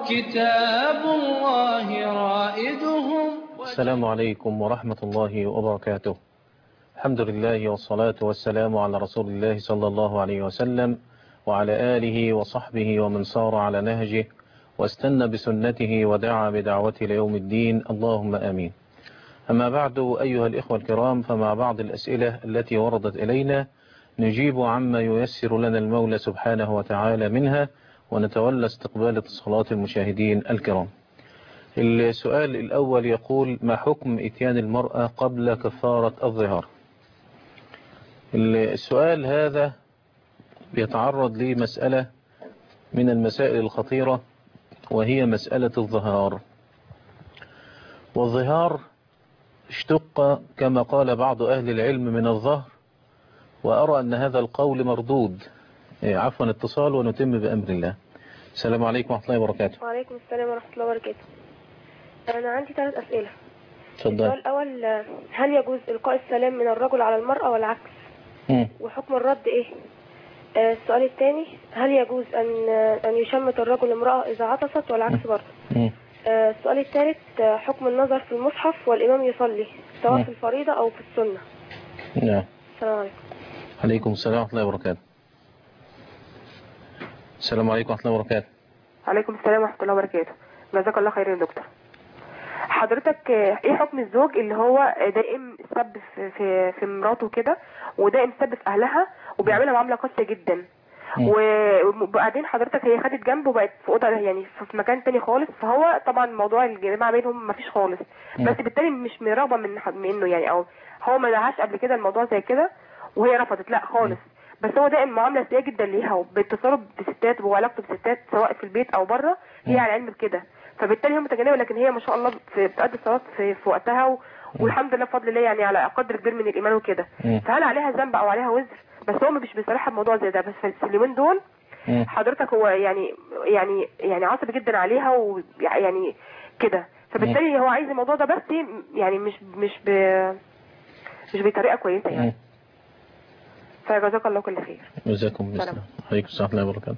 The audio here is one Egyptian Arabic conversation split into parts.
كتاب الله رائدهم السلام عليكم ورحمة الله وبركاته الحمد لله والصلاة والسلام على رسول الله صلى الله عليه وسلم وعلى آله وصحبه ومن صار على نهجه واستنى بسنته ودعا بدعوته ليوم الدين اللهم آمين أما بعد أيها الإخوة الكرام فمع بعض الأسئلة التي وردت إلينا نجيب عما ييسر لنا المولى سبحانه وتعالى منها ونتولى استقبال اتصالات المشاهدين الكرام السؤال الأول يقول ما حكم إتيان المرأة قبل كفارة الظهار السؤال هذا بيتعرض لمسألة من المسائل الخطيرة وهي مسألة الظهار والظهار اشتق كما قال بعض أهل العلم من الظهر وأرى أن هذا القول مردود عفوا اتصال ونتم بأمر الله السلام عليكم ورحمة الله وبركاته وعليكم السلام ورحمة الله وبركاته أنا عندي ثلاث أسئلة السؤال تفضل الأول هل يجوز إلقاء السلام من الرجل على المرأة والعكس مم. وحكم الرد إيه آه، السؤال الثاني هل يجوز أن أن يشمت الرجل امرأة إذا عطست والعكس برضه مم. آه، السؤال الثالث آه، حكم النظر في المصحف والإمام يصلي سواء مم. في الفريضة أو في السنة نعم السلام عليكم عليكم السلام ورحمة الله وبركاته السلام عليكم ورحمة الله وبركاته عليكم السلام ورحمة الله وبركاته جزاك الله خير يا دكتور حضرتك آه، ايه حكم الزوج اللي هو دائم سب في في, في مراته كده ودائم سب في اهلها وبيعملها معامله قاسيه جدا مم. وبعدين حضرتك هي خدت جنبه وبقت في اوضه يعني في مكان تاني خالص فهو طبعا موضوع الجماعه بينهم مفيش خالص مم. بس بالتالي مش مرغبه من حد- منه يعني او هو ما دعاش قبل كده الموضوع زي كده وهي رفضت لا خالص بس هو دائم معامله سيئه جدا ليها وباتصاله بستات وعلاقته بستات سواء في البيت او بره هي مم. على علم بكده فبالتالي هي متجنبه لكن هي ما شاء الله في- بتأدي الصلاه في, في وقتها و... والحمد لله بفضل الله يعني على قدر كبير من الايمان وكده مم. فهل عليها ذنب او عليها وزر بس هو مش بيصرحها بموضوع زي ده بس في اليومين دول مم. حضرتك هو يعني يعني يعني عصبي جدا عليها ويعني كده فبالتالي هو عايز الموضوع ده بس يعني مش مش ب مش بطريقه كويسه يعني مم. فجزاك الله كل خير جزاكم الله سلام. عليكم السلام ورحمة الله وبركاته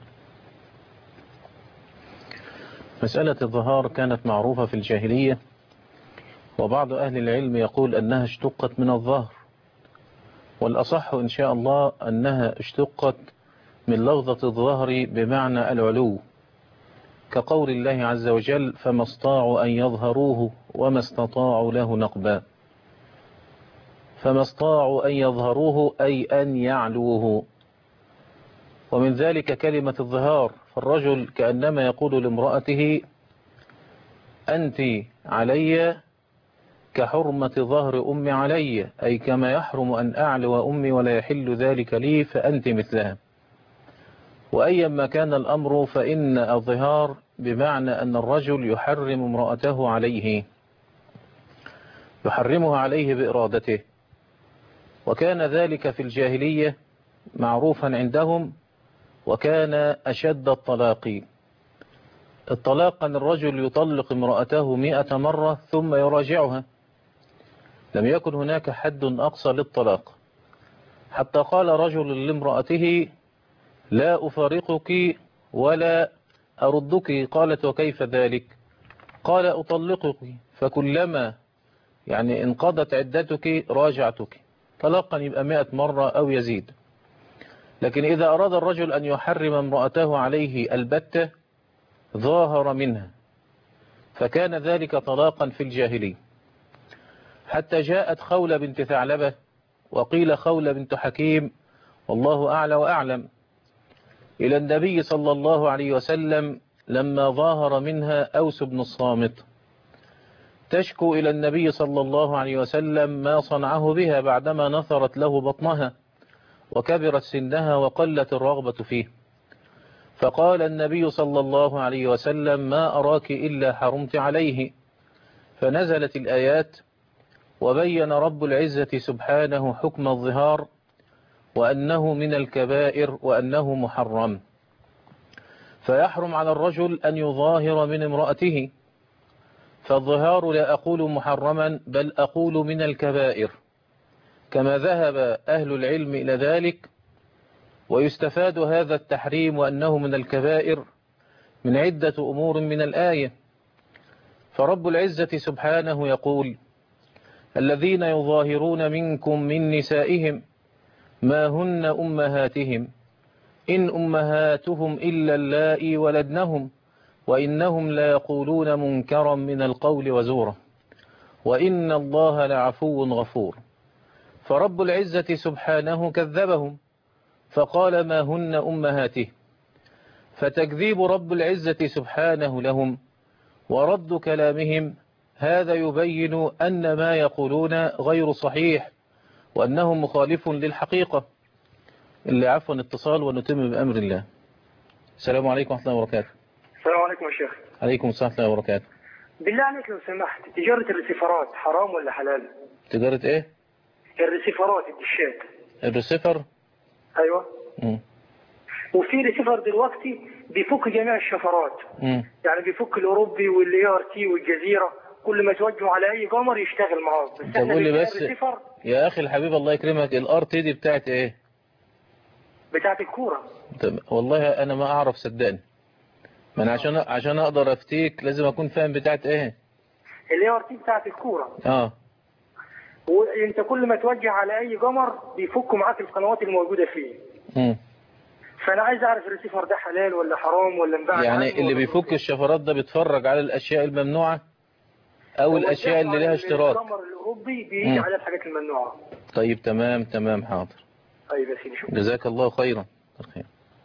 مسألة الظهار كانت معروفة في الجاهلية وبعض أهل العلم يقول أنها اشتقت من الظهر والأصح إن شاء الله أنها اشتقت من لفظة الظهر بمعنى العلو كقول الله عز وجل فما استطاعوا أن يظهروه وما استطاعوا له نقبا فما استطاعوا أن يظهروه أي أن يعلوه ومن ذلك كلمة الظهار فالرجل كأنما يقول لامرأته أنت علي كحرمة ظهر أمي علي أي كما يحرم أن أعلو أمي ولا يحل ذلك لي فأنت مثلها وأيما كان الأمر فإن الظهار بمعنى أن الرجل يحرم امرأته عليه يحرمها عليه بإرادته وكان ذلك في الجاهلية معروفا عندهم وكان أشد الطلاق الطلاق أن الرجل يطلق امرأته مئة مرة ثم يراجعها لم يكن هناك حد أقصى للطلاق حتى قال رجل لامرأته لا أفارقك ولا أردك قالت وكيف ذلك قال أطلقك فكلما يعني انقضت عدتك راجعتك طلاقا يبقى مئة مرة أو يزيد لكن إذا أراد الرجل أن يحرم امرأته عليه البتة ظاهر منها فكان ذلك طلاقا في الجاهلي حتى جاءت خولة بنت ثعلبة وقيل خولة بنت حكيم والله أعلى وأعلم إلى النبي صلى الله عليه وسلم لما ظاهر منها أوس بن الصامت تشكو إلى النبي صلى الله عليه وسلم ما صنعه بها بعدما نثرت له بطنها وكبرت سنها وقلت الرغبة فيه فقال النبي صلى الله عليه وسلم ما أراك إلا حرمت عليه فنزلت الآيات وبين رب العزة سبحانه حكم الظهار وأنه من الكبائر وأنه محرم فيحرم على الرجل أن يظاهر من امرأته فالظهار لا أقول محرما بل أقول من الكبائر كما ذهب أهل العلم إلى ذلك ويستفاد هذا التحريم وأنه من الكبائر من عدة أمور من الآية فرب العزة سبحانه يقول الذين يظاهرون منكم من نسائهم ما هن أمهاتهم إن أمهاتهم إلا اللائي ولدنهم وإنهم لا يقولون منكرا من القول وزورا وإن الله لعفو غفور فرب العزة سبحانه كذبهم فقال ما هن أمهاته فتكذيب رب العزة سبحانه لهم ورد كلامهم هذا يبين أن ما يقولون غير صحيح وأنه مخالف للحقيقة اللي عفوا اتصال ونتم بأمر الله السلام عليكم ورحمة الله وبركاته السلام عليكم يا شيخ عليكم السلام ورحمة الله وبركاته بالله عليك لو سمحت تجارة الريسيفرات حرام ولا حلال تجارة ايه الريسيفرات الدشات الريسيفر ايوه مم. وفي ريسيفر دلوقتي بيفك جميع الشفرات مم. يعني بيفك الاوروبي والاي ار تي والجزيره كل ما توجهه على اي قمر يشتغل معاه بس طب احنا قول لي بنجيب بس الريسيفر يا أخي الحبيب الله يكرمك الار تي دي بتاعت ايه بتاعت الكوره طب والله أنا ما أعرف صدقني ما أنا عشان عشان أقدر أفتيك لازم أكون فاهم بتاعت ايه الاي ار تي بتاعت الكوره اه وانت كل ما توجه على اي قمر بيفكوا معاك القنوات الموجوده فيه مم. فانا عايز اعرف الريسيفر ده حلال ولا حرام ولا مباح يعني اللي بيفك الشفرات ده بيتفرج على الأشياء الممنوعة أو الأشياء اللي لها اشتراك القمر الاوروبي مم. بيجي على الحاجات الممنوعه طيب تمام تمام حاضر طيب يا سيدي شكرا جزاك الله خيرا خير.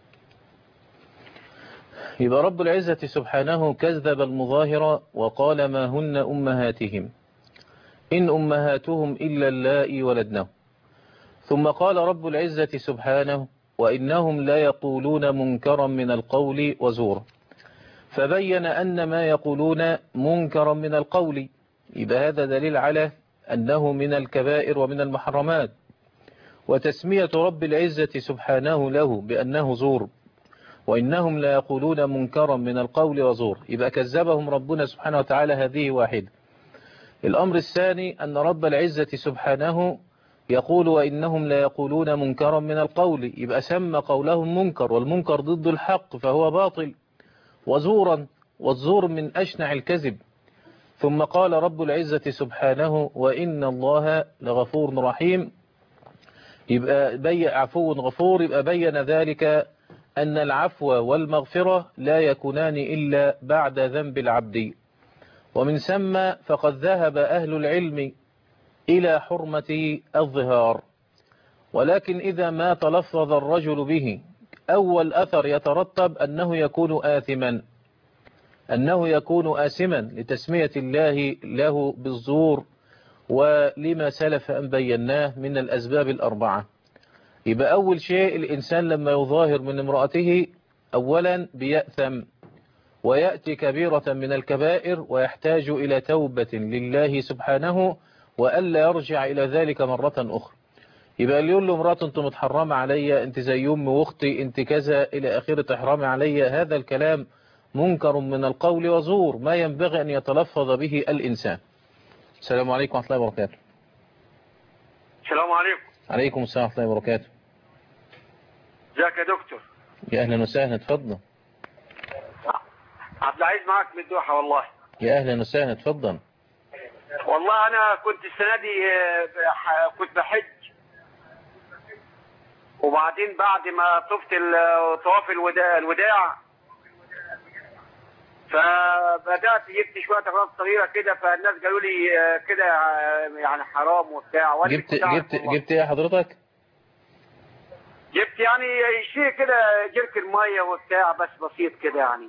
يبقى رب العزة سبحانه كذب المظاهر وقال ما هن أمهاتهم إن أمهاتهم إلا اللائي ولدنهم ثم قال رب العزة سبحانه وإنهم لا يقولون منكرا من القول وزورا فبين أن ما يقولون منكرا من القول يبقى هذا دليل على أنه من الكبائر ومن المحرمات وتسمية رب العزة سبحانه له بأنه زور وإنهم لا يقولون منكرا من القول وزور يبقى كذبهم ربنا سبحانه وتعالى هذه واحدة الأمر الثاني أن رب العزة سبحانه يقول وإنهم لا يقولون منكرا من القول يبقى سمى قولهم منكر والمنكر ضد الحق فهو باطل وزورا والزور من أشنع الكذب ثم قال رب العزة سبحانه وإن الله لغفور رحيم يبقى بي عفو غفور يبقى بين ذلك أن العفو والمغفرة لا يكونان إلا بعد ذنب العبد ومن ثم فقد ذهب أهل العلم إلى حرمة الظهار ولكن إذا ما تلفظ الرجل به أول أثر يترتب أنه يكون آثما أنه يكون آثما لتسمية الله له بالزور ولما سلف أن بيناه من الأسباب الأربعة يبقى أول شيء الإنسان لما يظاهر من امرأته أولا بيأثم ويأتي كبيرة من الكبائر ويحتاج إلى توبة لله سبحانه وألا يرجع إلى ذلك مرة أخرى يبقى اللي يقول له امرأة انت متحرمة عليا انت زي أم واختي انت كذا إلى آخر تحرمي عليا هذا الكلام منكر من القول وزور ما ينبغي أن يتلفظ به الإنسان السلام عليكم ورحمة الله وبركاته السلام عليكم عليكم السلام ورحمة الله وبركاته ازيك يا دكتور يا أهلا وسهلا اتفضل عبد العزيز معاك من الدوحه والله يا أهلا وسهلا اتفضل والله انا كنت السنه دي آه، بح- كنت بحج وبعدين بعد ما طفت ال- طواف الوداع, الوداع فبدات جبت شويه اغراض صغيره كده فالناس قالوا لي آه، كده آه، يعني حرام وبتاع وأنا جبت كنت أعرف جبت والله. جبت ايه حضرتك جبت يعني شيء كده جركن ميه وبتاع بس بسيط كده يعني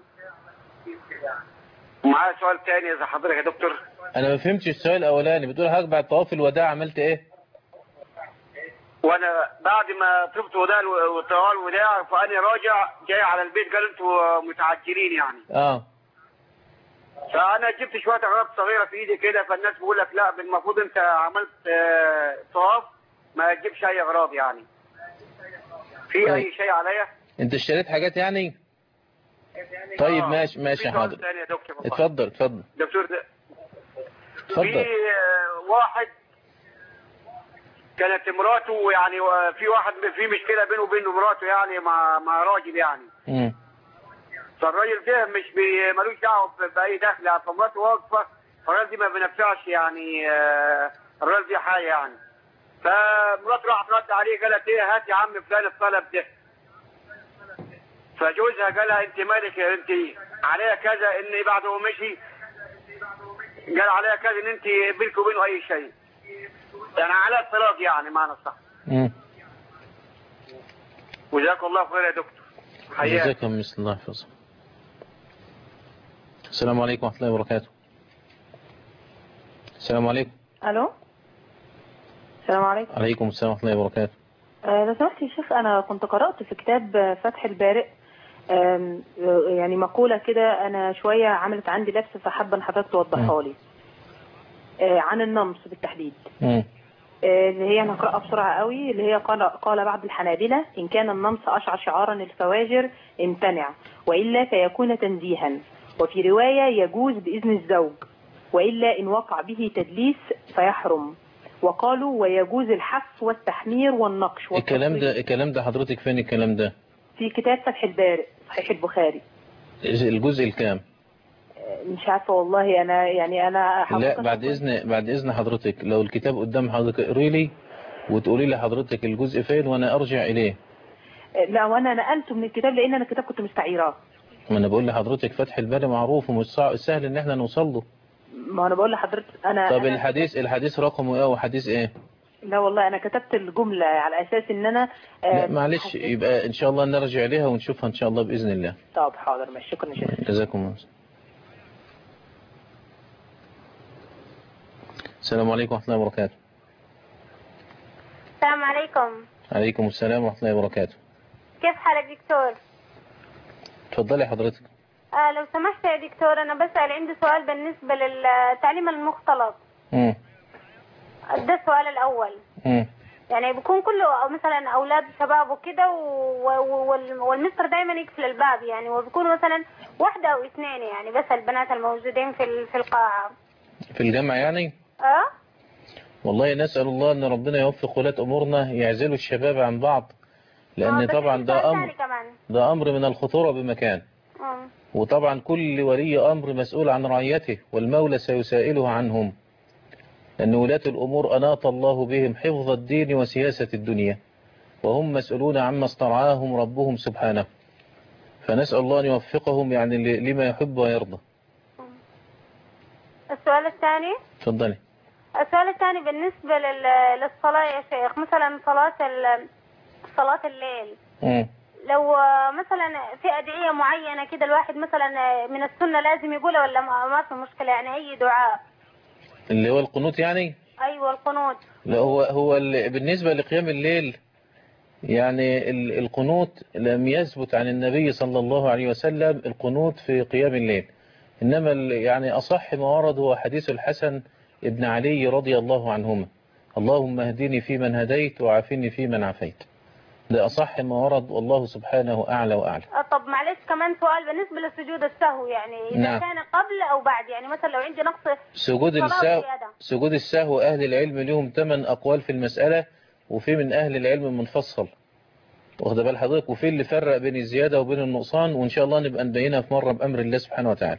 معايا سؤال تاني اذا حضرتك يا دكتور انا ما فهمتش السؤال الاولاني بتقول حضرتك بعد طواف الوداع عملت ايه وانا بعد ما طفت وداع وطوال الوداع فانا راجع جاي على البيت قالوا انتوا متعجلين يعني اه فانا جبت شويه اغراض صغيره في ايدي كده فالناس بيقول لك لا المفروض انت عملت آه، طواف ما تجيبش اي اغراض يعني في طيب. اي شيء عليا انت اشتريت حاجات يعني طيب آه. ماشي ماشي في يا سؤال حاضر تاني يا دكتور والله. اتفضل اتفضل دكتور ده في اتفضل آه، واحد كانت مراته يعني و- في واحد في مشكله بينه وبين مراته يعني مع مع راجل يعني مم. فالراجل ده مش بي- ملوش دعوه ب- باي دخل يعني فمراته واقفه فالراجل دي ما بينفعش يعني آه، الراجل دي حاجه يعني فمراته راحت رد عليه قالت ايه هات يا عم فلان الطلب ده فجوزها قال لها انت مالك يا انت عليها كذا ان بعد ما مشي قال عليها كذا ان انت بينك وبينه اي شيء يعني على الطلاق يعني معنى صح مم. وجزاك الله خير يا دكتور حياك جزاكم مثل الله يحفظه السلام عليكم ورحمة الله وبركاته السلام عليكم الو السلام عليكم عليكم السلام ورحمة الله وبركاته آه، لو سمحت يا شيخ انا كنت قرات في كتاب آه، فتح البارئ آم، آه، يعني مقوله كده انا شويه عملت عندي لبس فحابه ان حضرتك توضحها لي آه، عن النمص بالتحديد مم. آه، اللي هي انا هقراها بسرعه قوي اللي هي قال قال بعض الحنابلة ان كان النمص اشعر شعارا للفواجر امتنع والا فيكون تنزيها وفي روايه يجوز باذن الزوج والا ان وقع به تدليس فيحرم وقالوا ويجوز الحف والتحمير والنقش الكلام والتصوير. ده الكلام ده حضرتك فين الكلام ده في كتاب فتح البارئ صحيح البخاري الجزء الكام آه، مش عارفه والله انا يعني انا لا حافظة بعد اذن بعد اذن حضرتك لو الكتاب قدام حضرتك اقري لي وتقولي لي حضرتك الجزء فين وانا ارجع اليه آه، لا وانا نقلته من الكتاب لان انا الكتاب كنت مستعيراه ما انا بقول لحضرتك فتح الباري معروف ومش صع- سهل ان احنا نوصل له ما انا بقول لحضرتك انا طب أنا الحديث الحديث رقمه ايه وحديث ايه لا والله انا كتبت الجمله على اساس ان انا لا آه، معلش حسيت- يبقى ان شاء الله نرجع ليها ونشوفها ان شاء الله باذن الله طب حاضر ماشي شكرا يا شيخ جزاكم الله السلام عليكم ورحمة الله وبركاته السلام عليكم عليكم السلام ورحمة الله وبركاته كيف حالك دكتور اتفضلي حضرتك آه لو سمحت يا دكتور أنا بسأل عندي سؤال بالنسبة للتعليم المختلط مم. ده السؤال الأول مم. يعني بيكون كله مثلا أولاد شباب وكده و- و- وال- والمستر دايما يقفل الباب يعني وبيكونوا مثلا واحدة أو اثنين يعني بس البنات الموجودين في ال- في القاعة في الجامعة يعني أه والله نسأل الله ان ربنا يوفق ولاة امورنا يعزلوا الشباب عن بعض آه، لان بس طبعا في ده سؤال امر تاني كمان ده امر من الخطورة بمكان مم. وطبعا كل ولي امر مسؤول عن رعيته والمولى سيسائله عنهم لأن ولاة الأمور أناط الله بهم حفظ الدين وسياسة الدنيا وهم مسؤولون عما استرعاهم ربهم سبحانه فنسأل الله أن يوفقهم يعني ل- لما يحب ويرضى السؤال الثاني تفضلي السؤال الثاني بالنسبة لل- للصلاة يا شيخ مثلا صلاة ال- صلاة الليل مم. لو آه، مثلا في أدعية معينة كده الواحد مثلا آه، من السنة لازم يقولها ولا ما ما في مشكلة يعني أي دعاء اللي هو القنوت يعني أيوة القنوت لا هو هو ال- بالنسبة لقيام الليل يعني ال- القنوت لم يثبت عن النبي صلى الله عليه وسلم القنوت في قيام الليل إنما ال- يعني أصح ما ورد هو حديث الحسن ابن علي رضي الله عنهما اللهم اهدني فيمن هديت وعافني فيمن عافيت ده أصح ما ورد والله سبحانه أعلى وأعلى آه، طب معلش كمان سؤال بالنسبة لسجود السهو يعني إذا نعم. كان قبل أو بعد يعني مثلا لو عندي نقص سجود صلاة السهو زيادة. سجود السهو أهل العلم لهم ثمان أقوال في المسألة وفي من أهل العلم منفصل واخد بال حضرتك وفي اللي فرق بين الزيادة وبين النقصان وإن شاء الله نبقى نبينها في مرة بأمر الله سبحانه وتعالى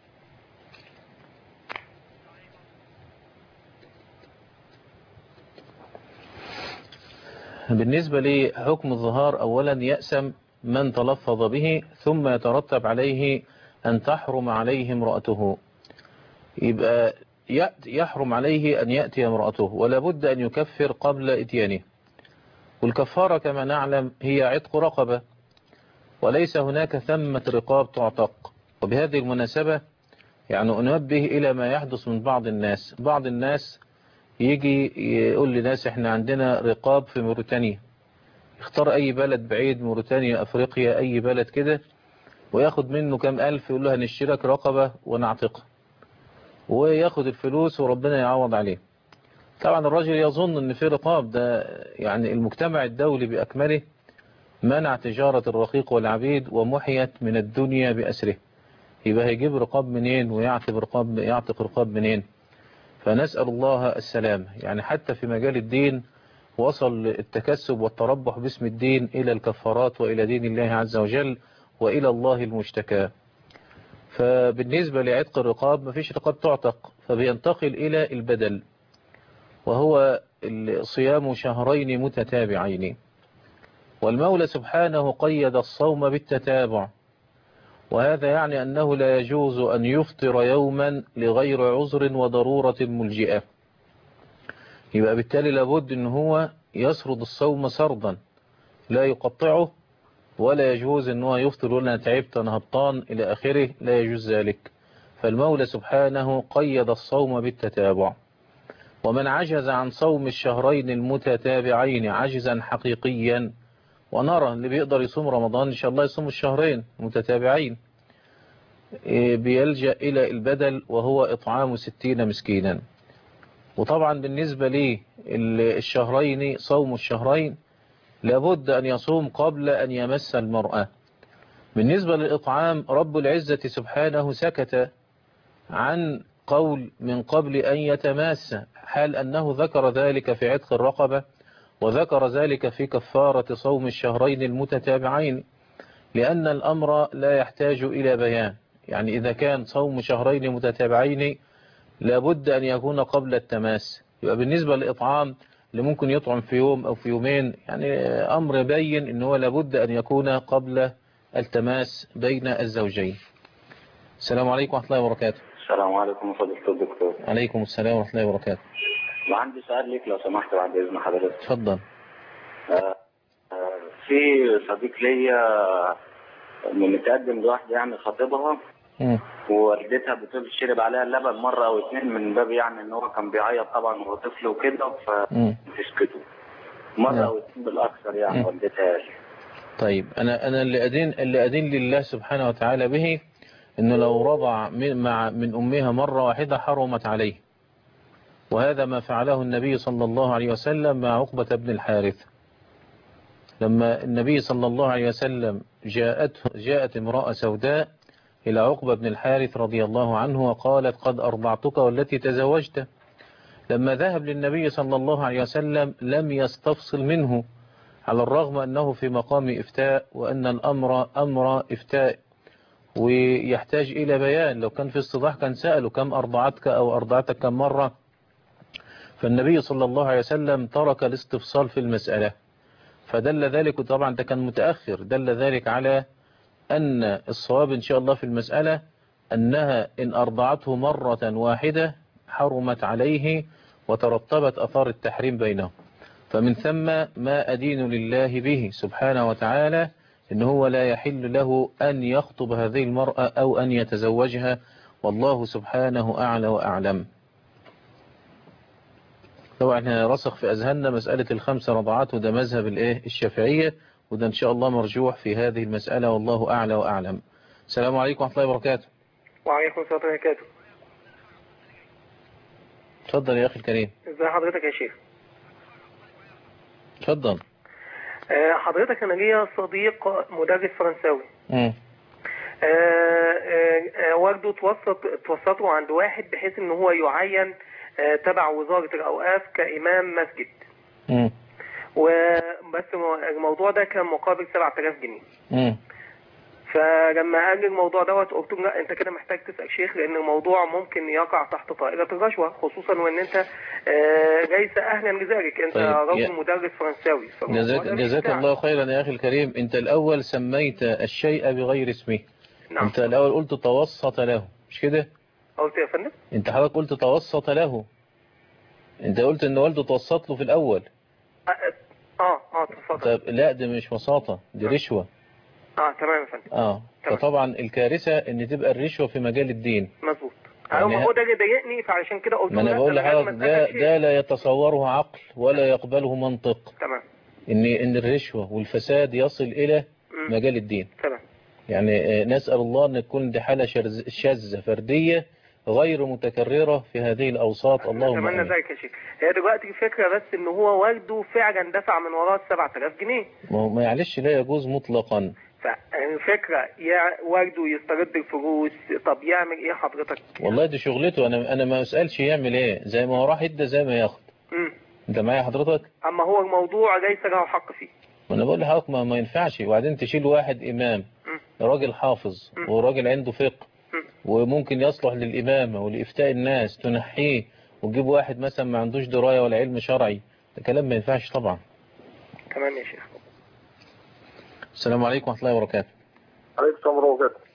بالنسبة لحكم الظهار أولا يأسم من تلفظ به ثم يترتب عليه أن تحرم عليه امرأته يبقى يأت- يحرم عليه أن يأتي امرأته ولا بد أن يكفر قبل إتيانه والكفارة كما نعلم هي عتق رقبة وليس هناك ثمة رقاب تعتق وبهذه المناسبة يعني أنبه إلى ما يحدث من بعض الناس بعض الناس يجي يقول لناس احنا عندنا رقاب في موريتانيا اختار أي بلد بعيد موريتانيا أفريقيا أي بلد كده وياخد منه كام ألف يقول له هنشترك رقبة ونعتقها وياخد الفلوس وربنا يعوض عليه طبعا الراجل يظن ان في رقاب ده يعني المجتمع الدولي بأكمله منع تجارة الرقيق والعبيد ومحيت من الدنيا بأسره يبقى هيجيب رقاب منين ويعتق رقاب يعتق رقاب منين فنسأل الله السلام يعني حتى في مجال الدين وصل التكسب والتربح باسم الدين إلى الكفارات وإلى دين الله عز وجل وإلى الله المشتكى فبالنسبة لعتق الرقاب مفيش رقاب تعتق فبينتقل إلى البدل وهو صيام شهرين متتابعين والمولى سبحانه قيد الصوم بالتتابع وهذا يعني أنه لا يجوز أن يفطر يوما لغير عذر وضرورة ملجئة يبقى بالتالي لابد أن هو يسرد الصوم سردا لا يقطعه ولا يجوز أن هو يفطر يقول أنا تعبت أنا هبطان إلى آخره لا يجوز ذلك فالمولى سبحانه قيد الصوم بالتتابع ومن عجز عن صوم الشهرين المتتابعين عجزا حقيقيا ونرى اللي بيقدر يصوم رمضان إن شاء الله يصوم الشهرين متتابعين بيلجأ إلى البدل وهو إطعام ستين مسكينا وطبعا بالنسبة لي الشهرين صوم الشهرين لابد أن يصوم قبل أن يمس المرأة بالنسبة للإطعام رب العزة سبحانه سكت عن قول من قبل أن يتماس حال أنه ذكر ذلك في عتق الرقبة وذكر ذلك في كفارة صوم الشهرين المتتابعين لأن الأمر لا يحتاج إلى بيان يعني إذا كان صوم شهرين متتابعين لابد أن يكون قبل التماس يبقى بالنسبة للإطعام اللي ممكن يطعم في يوم أو في يومين يعني أمر بين أنه لابد أن يكون قبل التماس بين الزوجين السلام عليكم ورحمة الله وبركاته السلام عليكم فضيلة الدكتور عليكم السلام ورحمة الله وبركاته وعندي سؤال ليك لو سمحت بعد إذن حضرتك اتفضل آه، آه، في صديق ليا متقدم لواحدة يعني خطيبها مم. ووالدتها بتقول شرب عليها اللبن مرة أو اتنين من باب يعني إن هو كان بيعيط طبعا وهو طفل وكده مم. فتسكته مرة نعم. أو اتنين بالأكثر يعني مم. والدتها قال. طيب أنا أنا اللي أدين اللي أدين لله سبحانه وتعالى به إنه لو رضع من مع من أمها مرة واحدة حرمت عليه وهذا ما فعله النبي صلى الله عليه وسلم مع عقبة بن الحارث لما النبي صلى الله عليه وسلم جاءت جاءت امرأة سوداء إلى عقبة بن الحارث رضي الله عنه وقالت قد أرضعتك والتي تزوجت لما ذهب للنبي صلى الله عليه وسلم لم يستفصل منه على الرغم أنه في مقام إفتاء وأن الأمر أمر إفتاء ويحتاج إلى بيان لو كان في استضاح كان سأله كم أرضعتك أو أرضعتك كم مرة فالنبي صلى الله عليه وسلم ترك الاستفصال في المسألة فدل ذلك طبعا ده كان متأخر دل ذلك على أن الصواب إن شاء الله في المسألة أنها إن أرضعته مرة واحدة حرمت عليه وترتبت أثار التحريم بينهم فمن ثم ما أدين لله به سبحانه وتعالى إن هو لا يحل له أن يخطب هذه المرأة أو أن يتزوجها والله سبحانه أعلى وأعلم طبعا احنا رسخ في أذهاننا مسألة الخمس رضعات وده مذهب الايه الشافعية وده إن شاء الله مرجوح في هذه المسألة والله أعلى وأعلم السلام عليكم ورحمة الله وبركاته وعليكم السلام ورحمة الله وبركاته اتفضل يا أخي الكريم ازي حضرتك يا شيخ اتفضل آه، حضرتك انا ليا صديق مدرس فرنساوي مم. آه، آه، آه، والده توسط توسطه عند واحد بحيث ان هو يعين آه، تبع وزارة الاوقاف كامام مسجد مم. وبس مو- الموضوع ده كان مقابل 7000 جنيه مم. فلما قال لي الموضوع دوت قلت له لا انت كده محتاج تسال شيخ لان الموضوع ممكن يقع تحت طائله الرشوه خصوصا وان انت آه، ليس اهلا لذلك انت طيب، رجل يا- مدرس فرنساوي فالموضوع جزاك, ده مش جزاك بتاعك. الله خيرا يا أخي الكريم أنت الأول سميت الشيء بغير اسمه نعم أنت الأول قلت توسط له مش كده قلت يا فندم أنت حضرتك قلت توسط له أنت قلت إن والده توسط له في الأول اه اه اه اتفضل طب لا دي مش وساطة دي رشوة اه تمام يا فندم اه تمام. فطبعا الكارثة ان تبقى الرشوة في مجال الدين مظبوط يعني ايوه ما ه- هو ده اللي ضايقني فعشان كده قلت ما له انا لا، بقول لازم لحضرتك ده, أسأل شيخ. ده لا يتصوره عقل ولا يقبله منطق تمام ان ان الرشوة والفساد يصل الى مم. مجال الدين تمام يعني آه، نسأل الله ان تكون دي حالة شرز- شاذة فردية غير متكررة في هذه الاوساط اللهم اتمنى آمين. ذلك يا شيخ هي دلوقتي الفكره بس ان هو والده فعلا دفع من وراه 7000 جنيه ما هو- معلش لا يجوز مطلقا فالفكره يا والده يسترد الفلوس طب يعمل ايه حضرتك؟ والله دي شغلته انا انا ما اسالش يعمل ايه زي ما هو راح يدى زي ما ياخد مم. انت معايا حضرتك اما هو الموضوع ليس له حق فيه ما انا بقول لحضرتك ما, ما ينفعش وبعدين تشيل واحد امام مم. راجل حافظ وراجل عنده فقه وممكن يصلح للإمامة ولإفتاء الناس تنحيه وتجيب واحد مثلا ما عندوش دراية ولا علم شرعي ده كلام ما ينفعش طبعا تمام يا شيخ السلام عليكم ورحمة الله وبركاته عليكم السلام ورحمة الله وبركاته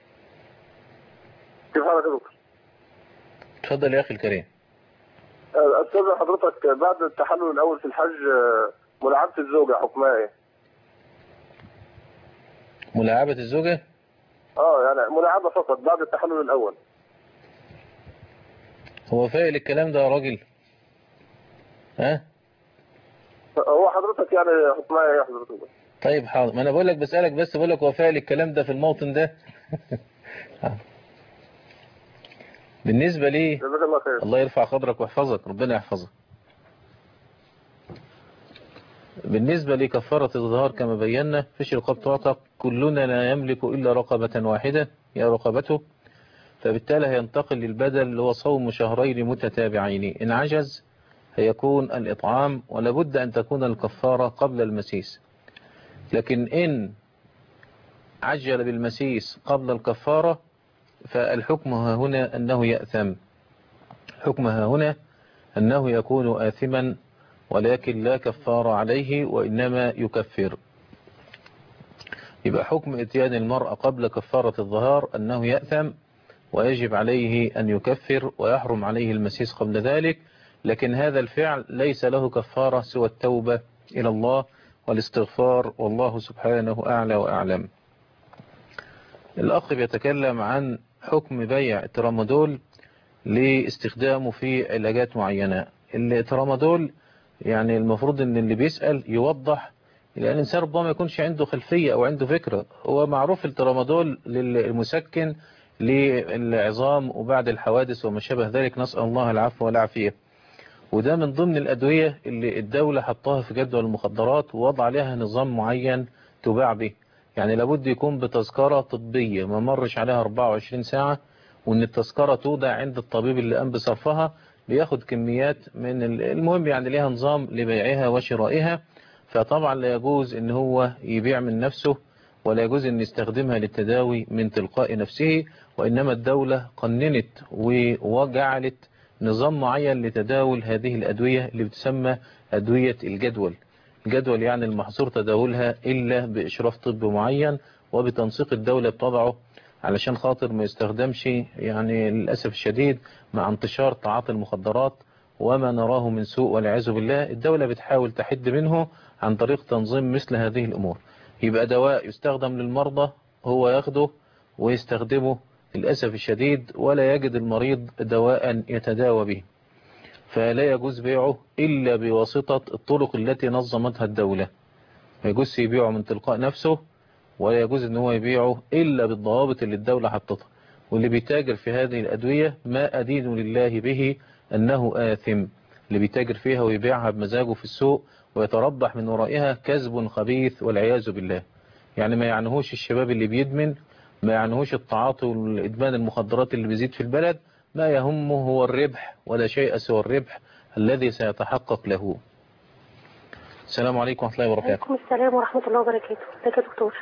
كيف حالك يا دكتور؟ اتفضل يا أخي الكريم آه، أستاذ حضرتك بعد التحلل الأول في الحج آه، ملاعبة الزوجة حكمها إيه؟ ملاعبة الزوجة اه يعني ملاعبة فقط بعد التحلل الأول هو فاعل الكلام ده يا راجل ها هو حضرتك يعني حكمها إيه يا حضرتك؟ طيب حاضر ما انا بقول لك بسألك بس بقول لك هو فاعل الكلام ده في الموطن ده بالنسبة لي جزاك الله خير الله يرفع قدرك ويحفظك ربنا يحفظك بالنسبة لكفارة الظهار كما بينا فيش رقاب تعتق كلنا لا يملك إلا رقبة واحدة هي رقبته فبالتالي هينتقل للبدل اللي هو صوم شهرين متتابعين إن عجز هيكون الإطعام ولابد أن تكون الكفارة قبل المسيس لكن إن عجل بالمسيس قبل الكفارة فالحكم ها هنا أنه يأثم حكم ها هنا أنه يكون آثما ولكن لا كفار عليه وإنما يكفر يبقى حكم اتيان المرأة قبل كفارة الظهار أنه يأثم ويجب عليه أن يكفر ويحرم عليه المسيس قبل ذلك لكن هذا الفعل ليس له كفارة سوى التوبة إلى الله والاستغفار والله سبحانه أعلى وأعلم الأخ بيتكلم عن حكم بيع الترامادول لاستخدامه في علاجات معينة الترامادول يعني المفروض ان اللي بيسأل يوضح لأن الإنسان ربما ما يكونش عنده خلفية أو عنده فكرة هو معروف الترامادول للمسكن للعظام وبعد الحوادث وما شابه ذلك نسأل الله العفو والعافية وده من ضمن الأدوية اللي الدولة حطها في جدول المخدرات ووضع عليها نظام معين تباع به يعني لابد يكون بتذكرة طبية ما مرش عليها 24 ساعة وان التذكرة توضع عند الطبيب اللي قام بصرفها بياخد كميات من المهم يعني ليها نظام لبيعها وشرائها فطبعا لا يجوز ان هو يبيع من نفسه ولا يجوز ان يستخدمها للتداوي من تلقاء نفسه وانما الدولة قننت وجعلت نظام معين لتداول هذه الأدوية اللي بتسمى أدوية الجدول الجدول يعني المحظور تداولها إلا بإشراف طب معين وبتنسيق الدولة بتضعه علشان خاطر ما يستخدمش يعني للأسف الشديد مع انتشار تعاطي المخدرات وما نراه من سوء والعياذ بالله الدولة بتحاول تحد منه عن طريق تنظيم مثل هذه الأمور يبقى دواء يستخدم للمرضى هو ياخده ويستخدمه للأسف الشديد ولا يجد المريض دواء يتداوى به فلا يجوز بيعه إلا بواسطة الطرق التي نظمتها الدولة ما يجوز يبيعه من تلقاء نفسه ولا يجوز ان هو يبيعه إلا بالضوابط اللي الدولة حطتها واللي بيتاجر في هذه الأدوية ما أدين لله به أنه آثم اللي بيتاجر فيها ويبيعها بمزاجه في السوق ويتربح من ورائها كذب خبيث والعياذ بالله يعني ما يعنيهوش الشباب اللي بيدمن ما يعنيهوش التعاطي والإدمان المخدرات اللي بيزيد في البلد ما يهمه هو الربح ولا شيء سوى الربح الذي سيتحقق له السلام عليكم ورحمة الله وبركاته وعليكم السلام ورحمة الله وبركاته ازيك يا دكتور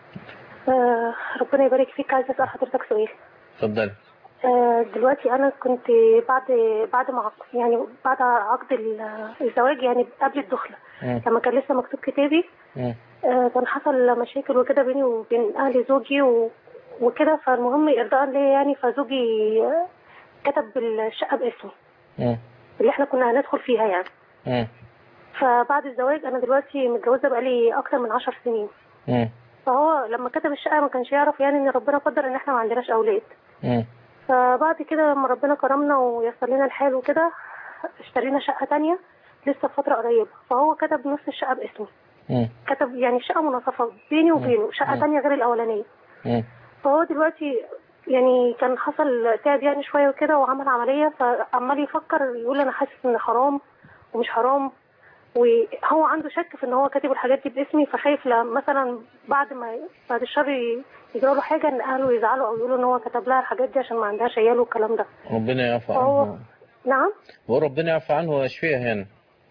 آه ربنا يبارك فيك عايزة أسأل حضرتك سؤال اتفضل آه دلوقتي أنا كنت بعد بعد ما عق- يعني بعد عقد ال- الزواج يعني قبل الدخلة مم. لما كان لسه مكتوب كتابي مم. آه كان حصل مشاكل وكده بيني وبين أهل زوجي و... وكده فالمهم إرضاء ليا يعني فزوجي آه، كتب الشقة باسمي مم. اللي احنا كنا هندخل فيها يعني مم. فبعد الزواج أنا دلوقتي متجوزة بقالي أكتر من عشر سنين مم. فهو لما كتب الشقة ما كانش يعرف يعني ان ربنا قدر ان احنا ما عندناش اولاد مم. فبعد كده لما ربنا كرمنا ويسر لنا الحال وكده اشترينا شقة تانية لسه بفترة قريبة فهو كتب نص الشقة باسمي مم. كتب يعني شقة مناصفة بيني وبينه شقة مم. تانية غير الأولانية مم. فهو دلوقتي يعني كان حصل تعب يعني شوية وكده وعمل عملية فعمال يفكر يقول أنا حاسس إن حرام ومش حرام وهو عنده شك في إن هو كاتب الحاجات دي باسمي فخايف لا مثلا بعد ما بعد الشر يجرى له حاجة إن أهله يزعلوا أو يقولوا إن هو كتب لها الحاجات دي عشان ما عندهاش عيال والكلام ده ربنا يعفو فهو عنه نعم وربنا يعفو عنه ويشفيه هنا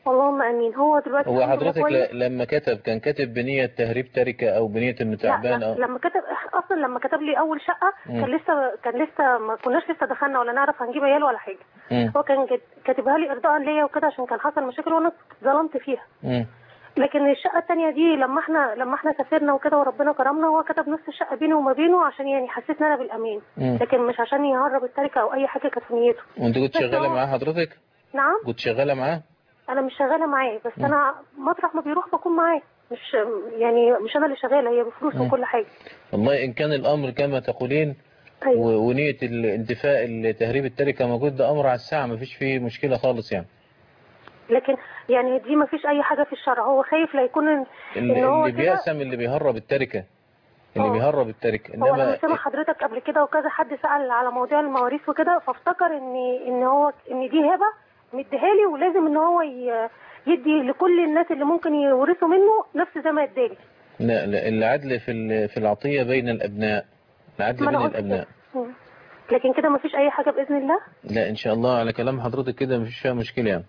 اللهم امين هو دلوقتي هو الحمد لله حضرتك كويس. ل- لما كتب كان كاتب بنية تهريب تركة او بنية انه لا, تعبان لا او لما كتب اصلا لما كتب لي اول شقه مم. كان لسه كان لسه ما كناش لسه دخلنا ولا نعرف هنجيب عيال ولا حاجه مم. هو كان كت- كاتبها لي ارضاء ليا وكده عشان كان حصل مشاكل وانا ظلمت فيها مم. لكن الشقه التانية دي لما احنا لما احنا سافرنا وكده وربنا كرمنا هو كتب نص الشقه بيني وما بينه عشان يعني حسسنا انا بالامان مم. لكن مش عشان يهرب التركه او اي حاجه كانت في نيته وانت كنت بس شغالة هو- معاه حضرتك نعم كنت شغالة معاه انا مش شغاله معاه بس مم. انا مطرح ما بيروح بكون معاه مش يعني مش انا اللي شغاله هي بفلوس مم. وكل حاجه والله ان كان الامر كما تقولين أيوة. و- ونية الانتفاء تهريب التركة موجود ده امر على الساعة ما فيش فيه مشكلة خالص يعني لكن يعني دي ما فيش اي حاجه في الشرع هو خايف لا يكون ان اللي, إن هو اللي كده بيقسم اللي بيهرب التركة اللي آه. بيهرب التركة هو انا انما سامع حضرتك قبل كده وكذا حد سال على موضوع المواريث وكده فافتكر ان ان هو ان دي هبه مديها لي ولازم ان هو ي- يدي لكل الناس اللي ممكن يورثوا منه نفس زي ما ادالي لا لا العدل في ال- في العطية بين الابناء العدل ما أنا بين قلت الابناء كده. مم. لكن كده ما فيش اي حاجه باذن الله لا ان شاء الله على كلام حضرتك كده مفيش فيها مشكلة يعني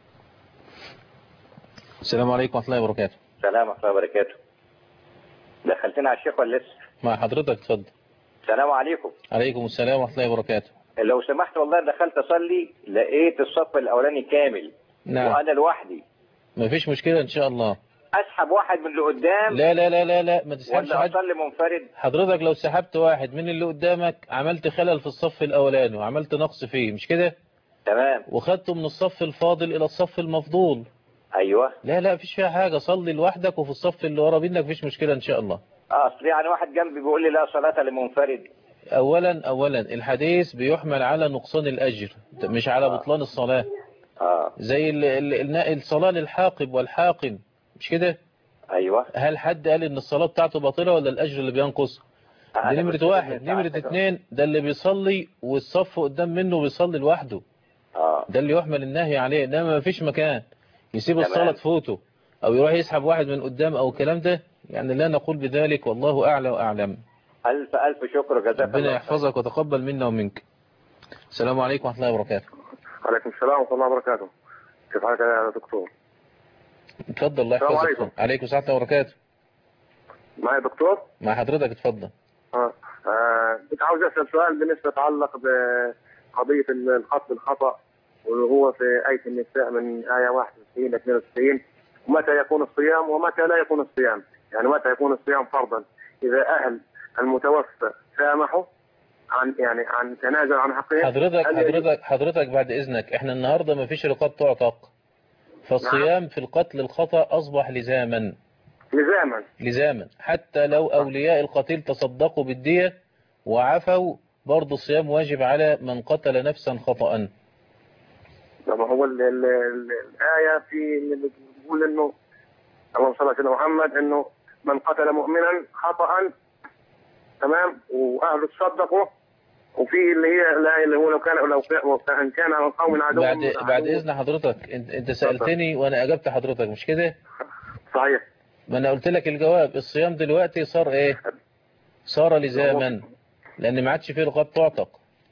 السلام عليكم ورحمة الله وبركاته السلام ورحمة الله وبركاته دخلتنا على الشيخ ولا لسه مع حضرتك اتفضل السلام عليكم عليكم السلام ورحمة الله وبركاته لو سمحت والله دخلت اصلي لقيت الصف الاولاني كامل نعم وانا لوحدي مفيش مشكلة ان شاء الله اسحب واحد من اللي قدام لا لا لا لا لا ما تسحبش ولا حد اصلي منفرد حضرتك لو سحبت واحد من اللي قدامك عملت خلل في الصف الاولاني وعملت نقص فيه مش كده تمام وخدته من الصف الفاضل الى الصف المفضول ايوه لا لا مفيش فيها حاجة صلي لوحدك وفي الصف اللي ورا منك مفيش مشكلة ان شاء الله اه اصل يعني واحد جنبي بيقول لي لا صلاة لمنفرد اولا اولا الحديث بيحمل على نقصان الاجر مش على بطلان الصلاة اه زي ال- ال- ال- الصلاة للحاقب والحاقن مش كده ايوه هل حد قال ان الصلاة بتاعته باطلة ولا الاجر اللي بينقص أنا دي نمرة كنت واحد سمعت نمرة عنك. اتنين ده اللي بيصلي والصف قدام منه بيصلي لوحده اه ده اللي يحمل النهي عليه انما ما فيش مكان يسيب تمام. الصلاة تفوته او يروح يسحب واحد من قدام او الكلام ده يعني لا نقول بذلك والله اعلى واعلم الف الف شكر جزاك ربنا الله يحفظك وتقبل منا ومنك السلام عليكم ورحمة الله وبركاته عليكم السلام ورحمة الله وبركاته كيف حالك يا دكتور اتفضل الله السلام يحفظك عليكم. عليكم السلام ورحمة الله وبركاته معي دكتور مع حضرتك اتفضل آه. آه. كنت عاوز أسأل سؤال بالنسبة يتعلق بقضية الخط بالخطأ وهو في آية النساء من آية 61 إلى 92 ومتى يكون الصيام ومتى لا يكون الصيام يعني متى يكون الصيام فرضا إذا أهل المتوفى سامحوا عن يعني عن تنازل عن حقهم حضرتك هل يجب- حضرتك حضرتك بعد اذنك احنا النهاردة ما فيش رقاب تعتق فالصيام في القتل الخطأ اصبح لزاما لزاما لزاما حتى لو اولياء القتيل تصدقوا بالدية وعفوا برضه الصيام واجب على من قتل نفسا خطأ لما هو ال ال ال الآية في اللي بتقول إنه اللهم صل على سيدنا محمد إنه من قتل مؤمنا خطأ تمام وأهله تصدقوا وفي اللي هي الآية اللي هو لو كان لو كان لو كان كان على القوم عدو بعد من بعد عدو. اذن حضرتك انت, انت سألتني وانا اجبت حضرتك مش كده صحيح ما انا قلت لك الجواب الصيام دلوقتي صار ايه صار لزاما لان ما عادش فيه رقاب تعتق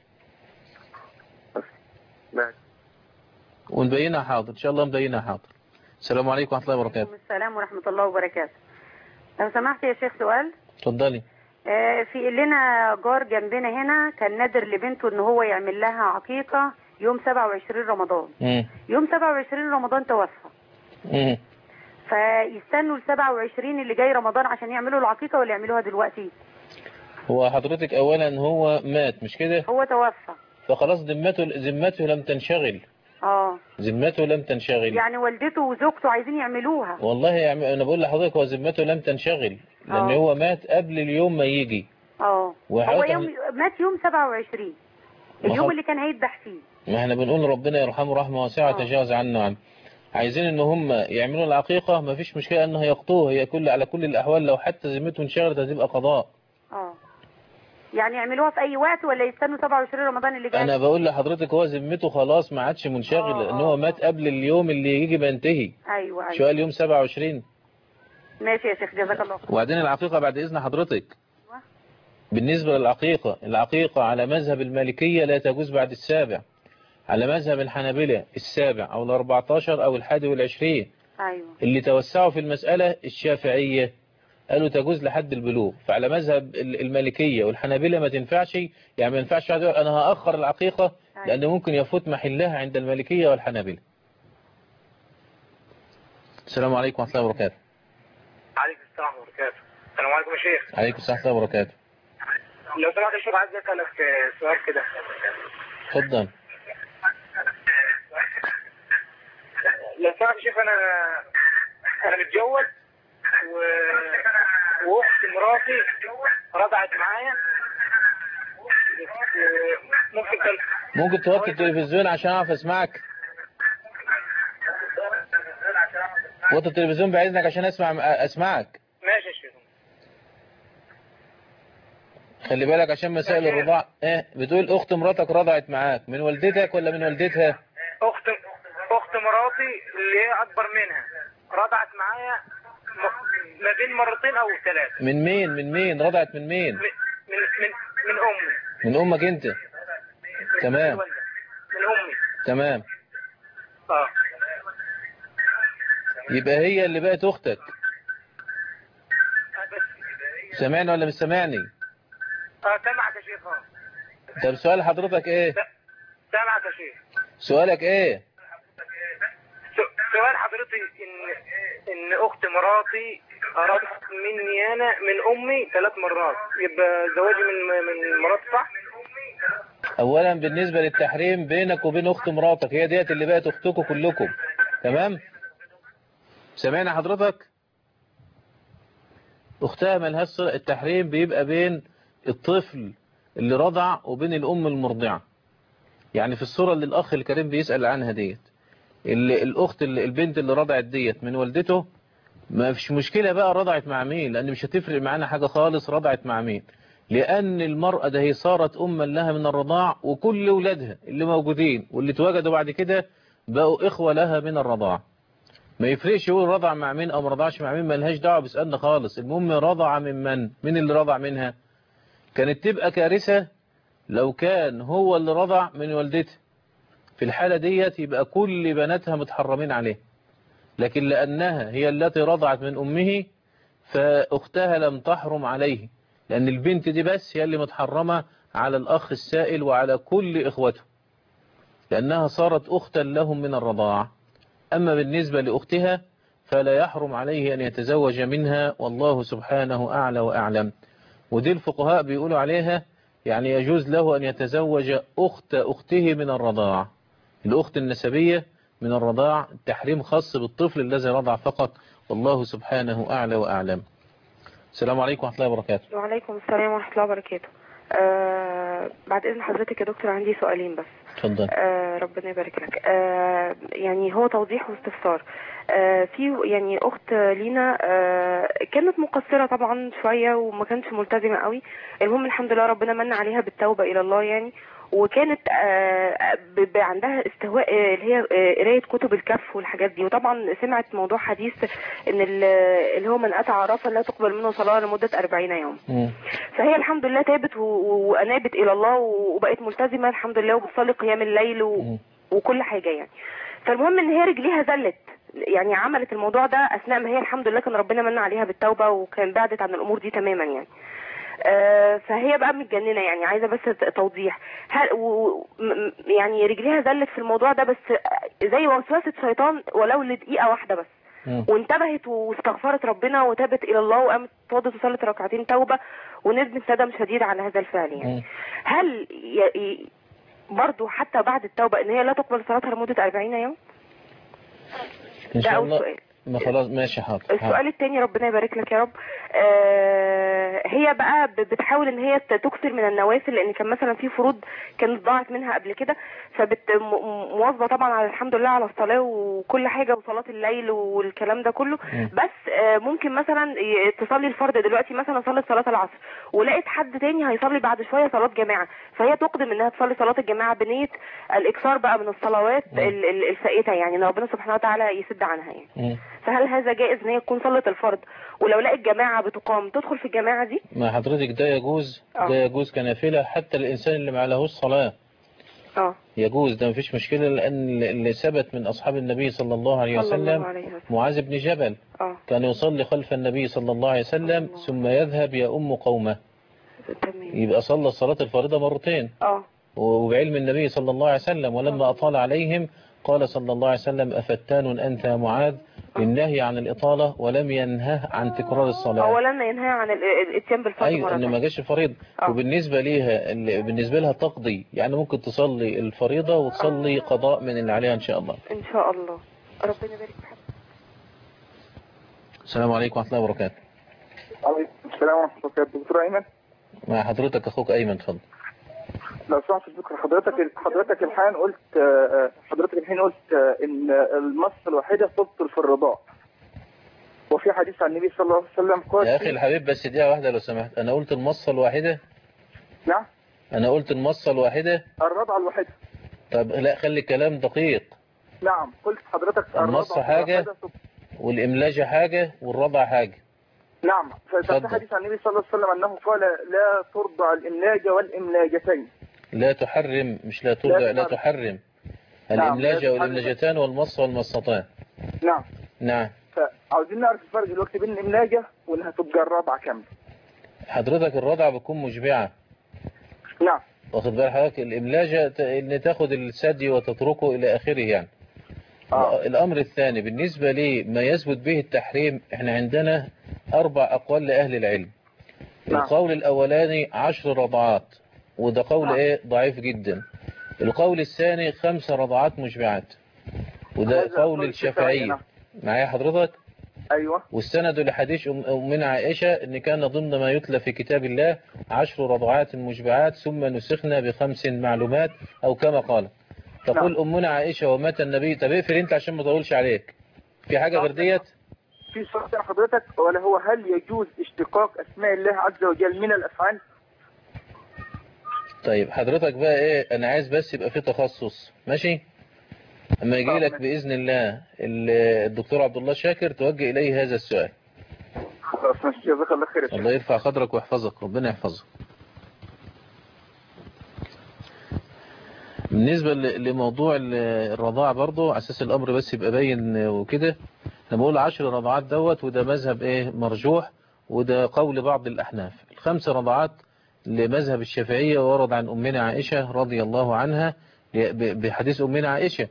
ماشي. ونبينها حاضر ان شاء الله مبينها حاضر السلام عليكم ورحمة الله وبركاته السلام ورحمة الله وبركاته لو سمحت يا شيخ سؤال اتفضلي آه، في لنا جار جنبنا هنا كان نادر لبنته ان هو يعمل لها عقيقة يوم 27 رمضان مم. يوم 27 رمضان توفى مم. فيستنوا ل 27 اللي جاي رمضان عشان يعملوا العقيقة ولا يعملوها دلوقتي هو حضرتك اولا هو مات مش كده هو توفى فخلاص ذمته ذمته لم تنشغل اه ذمته لم تنشغل يعني والدته وزوجته عايزين يعملوها والله يا عم انا بقول لحضرتك هو ذمته لم تنشغل لان آه. هو مات قبل اليوم ما يجي اه هو وحضرتك- يوم مات يوم 27 ما اليوم هو- اللي كان هيذبح فيه ما احنا بنقول ربنا يرحمه رحمه واسعه تجاوز عنه عنه عايزين ان هم يعملوا العقيقه ما فيش مشكله ان هيقطوه هي كل على كل الاحوال لو حتى ذمته انشغلت هتبقى قضاء اه يعني يعملوها في اي وقت ولا يستنوا 27 رمضان اللي جاي انا بقول لحضرتك هو ذمته خلاص ما عادش منشغل لان هو مات قبل اليوم اللي يجي بينتهي ايوه شو ايوه قال يوم 27 ماشي يا شيخ جزاك الله خير وبعدين العقيقة بعد إذن حضرتك بالنسبة للعقيقة العقيقة على مذهب المالكية لا تجوز بعد السابع على مذهب الحنابلة السابع أو الأربعتاشر أو الحادي والعشرين ايوه اللي توسعوا في المسألة الشافعية قالوا تجوز لحد البلوغ فعلى مذهب ال- المالكية والحنابلة ما تنفعش يعني ما ينفعش واحد يقول أنا هأخر العقيقة لأن ممكن يفوت محلها عند المالكية والحنابلة السلام عليكم ورحمة الله وبركاته عليكم السلام وبركاته السلام عليكم يا شيخ عليكم السلام ورحمة الله وبركاته لو سمحت يا شيخ عايز اسالك آه، سؤال كده اتفضل لو سمحت يا شيخ انا انا متجوز و... واخت مراتي رضعت معايا بس، آه، ممكن كان ممكن توطي التلفزيون عشان أعرف أسمعك وطي التلفزيون بعيدك عشان أسمع أسمعك ماشي يا شيخ خلي بالك عشان مسائل الرضاع ايه بتقول اخت مراتك رضعت معاك من والدتك ولا من والدتها اخت اخت مراتي اللي هي اكبر منها رضعت معايا م- ما بين مرتين او ثلاثه من مين من مين رضعت من مين من من من امي من امك انت تمام من امي تمام اه يبقى هي اللي بقت اختك سامعني ولا مش سامعني اه سامعك يا شيخ اه طب سؤال حضرتك ايه سامعك يا شيخ سؤالك ايه س- سؤال حضرتي ان ان اخت مراتي رضعت مني انا من امي ثلاث مرات يبقى زواجي من من مراتي صح؟ اولا بالنسبة للتحريم بينك وبين اخت مراتك هي ديت اللي بقت اختكم كلكم تمام سامعني حضرتك اختها ملهاش صلة التحريم بيبقى بين الطفل اللي رضع وبين الام المرضعة يعني في الصورة اللي الاخ الكريم بيسأل عنها ديت اللي الاخت اللي البنت اللي رضعت ديت من والدته ما فيش مشكلة بقى رضعت مع مين لان مش هتفرق معانا حاجة خالص رضعت مع مين لأن المرأة ده هي صارت أما لها من الرضاع وكل أولادها اللي موجودين واللي اتوجدوا بعد كده بقوا إخوة لها من الرضاع ما يفرقش يقول رضع مع مين أو ما رضعش مع مين ملهاش دعوة بيسألنا خالص المهم رضع من من مين اللي رضع منها كانت تبقى كارثة لو كان هو اللي رضع من والدتها في الحالة ديت يبقى كل بناتها متحرمين عليه لكن لأنها هي التي رضعت من أمه فأختها لم تحرم عليه لأن البنت دي بس هي اللي متحرمة على الأخ السائل وعلى كل إخوته لأنها صارت أختا لهم من الرضاعة أما بالنسبة لأختها فلا يحرم عليه أن يتزوج منها والله سبحانه أعلى وأعلم ودي الفقهاء بيقولوا عليها يعني يجوز له أن يتزوج أخت أخته من الرضاعة الأخت النسبية من الرضاع التحريم خاص بالطفل الذي رضع فقط والله سبحانه أعلى وأعلم السلام عليكم ورحمة الله وبركاته وعليكم السلام ورحمة الله وبركاته آه بعد إذن حضرتك يا دكتور عندي سؤالين بس اتفضل آه ربنا يبارك لك آه يعني هو توضيح واستفسار آه في يعني اخت لينا آه كانت مقصره طبعا شويه وما كانتش ملتزمه قوي المهم الحمد لله ربنا من عليها بالتوبه الى الله يعني وكانت آه ب- ب- عندها استهواء آه، اللي هي آه، قرايه كتب الكف والحاجات دي وطبعا سمعت موضوع حديث ان ال- اللي هو من اتى عرفا لا تقبل منه صلاه لمده 40 يوم فهي الحمد لله تابت و- و- وانابت الى الله وبقت ملتزمه الحمد لله وبتصلي قيام الليل و... وكل حاجه يعني فالمهم ان هي رجليها زلت يعني عملت الموضوع ده اثناء ما هي الحمد لله كان ربنا من عليها بالتوبه وكان بعدت عن الامور دي تماما يعني آه، فهي بقى متجننه يعني عايزه بس ت- توضيح هل و- م- م- يعني رجليها زلت في الموضوع ده بس زي وسوسه شيطان ولو لدقيقه واحده بس وانتبهت واستغفرت ربنا وتابت الى الله وقامت فاضت وصلت ركعتين توبه وندمت ندم شديد على هذا الفعل يعني هل ي... ي... برضه حتى بعد التوبه ان هي لا تقبل صلاتها لمده 40 يوم إن ده شاء أول الله سؤال. ما خلاص ماشي حاضر السؤال التاني ربنا يبارك لك يا رب آه هي بقى ب- بتحاول ان هي ت- تكثر من النوافل لان كان مثلا في فروض كانت ضاعت منها قبل كده فبت م- م- مواظبه طبعا على الحمد لله على الصلاه وكل حاجه وصلاه الليل والكلام ده كله بس آه ممكن مثلا ي- تصلي الفرض دلوقتي مثلا صلت صلاه العصر ولقيت حد تاني هيصلي بعد شويه صلاه جماعه فهي تقدم انها تصلي صلاه الجماعه بنيه الاكثار بقى من الصلوات ال- ال- الفائته يعني ان ربنا سبحانه وتعالى يسد عنها يعني فهل هذا جائز ان هي تكون صلت الفرض ولو لقت جماعه بتقام تدخل في الجماعه دي ما حضرتك ده يجوز ده يجوز كنافلة حتى الإنسان اللي ما عليهوش صلاة اه يجوز ده مفيش مشكلة لأن اللي ثبت من أصحاب النبي صلى الله عليه صلى الله وسلم عليه وسلم. معاذ بن جبل اه كان يصلي خلف النبي صلى الله عليه وسلم ثم يذهب يؤم قومه يبقى صلى صلاة الفريضة مرتين اه وبعلم النبي صلى الله عليه وسلم ولما أطال عليهم قال صلى الله عليه وسلم أفتان أنت يا معاذ للنهي عن الإطالة ولم ينهه عن تكرار الصلاة اولا ينهى عن ال- الاتيان بالفرض أيوة مرة إنه ما جاش فريض وبالنسبة ليها اللي بالنسبة لها تقضي يعني ممكن تصلي الفريضة وتصلي قضاء من اللي عليها إن شاء الله ان شاء الله ربنا يبارك في حضرتك السلام عليكم ورحمة الله وبركاته عليكم السلام ورحمة الله وبركاته دكتور أيمن مع حضرتك أخوك أيمن اتفضل لو سمحت دكتور حضرتك حضرتك الحين قلت آه، حضرتك الحين قلت آه، إن المص الواحدة تبطل في الرضاع وفي حديث عن النبي صلى الله عليه وسلم قال يا أخي الحبيب بس دقيقة واحدة لو سمحت أنا قلت المصة الواحدة نعم أنا قلت المصة الواحدة الرضعة الواحدة طب لا خلي الكلام دقيق نعم قلت حضرتك المصة الرضعة حاجة الواحدة تبطل. والإملاجة حاجة والرضع حاجة نعم ففي اتفضل. حديث عن النبي صلى الله عليه وسلم أنه قال لا ترضع الإملاج والإملاجتين لا تحرم مش لا ترضع لا تحرم. تحرم نعم، الإملاجة لا والإملاجتان والمص والمصتان نعم نعم فعاوزين نعرف الفرق دلوقتي بين الإملاجة وإنها تبقى الرضعة كاملة حضرتك الرضع بتكون مشبعة نعم واخد بال حضرتك الإملاجة ت- إن تاخد الثدي وتتركه إلى آخره يعني آه. الأمر الثاني بالنسبة لي ما يثبت به التحريم احنا عندنا أربع أقوال لأهل العلم نعم. القول الأولاني عشر رضعات وده قول إيه ضعيف جدا القول الثاني خمس رضعات مشبعات وده هذا قول قول الشافعية نعم. معايا حضرتك أيوة والسند لحديث أم- أمنا عائشة أن كان ضمن ما يتلى في كتاب الله عشر رضعات مشبعات ثم نسخنا بخمس معلومات أو كما قال تقول أمنا عائشة ومات النبي طب اقفل أنت عشان ما اطولش عليك في حاجة غير ديت في سؤال تاني حضرتك ولا هو هل يجوز اشتقاق اسماء الله عز وجل من الافعال؟ طيب حضرتك بقى ايه انا عايز بس يبقى في تخصص ماشي اما يجي لك باذن الله ال- الدكتور عبد الله شاكر توجه اليه هذا السؤال خلاص ماشي جزاك الله خير يا شيخ. الله يرفع قدرك ويحفظك ربنا يحفظك بالنسبة ل- لموضوع ال- الرضاعة برضو على اساس الامر بس يبقى باين وكده انا بقول عشر رضعات دوت وده مذهب ايه مرجوح وده قول بعض الاحناف الخمس رضعات لمذهب الشافعية ورد عن امنا عائشة رضي الله عنها ب- بحديث امنا عائشة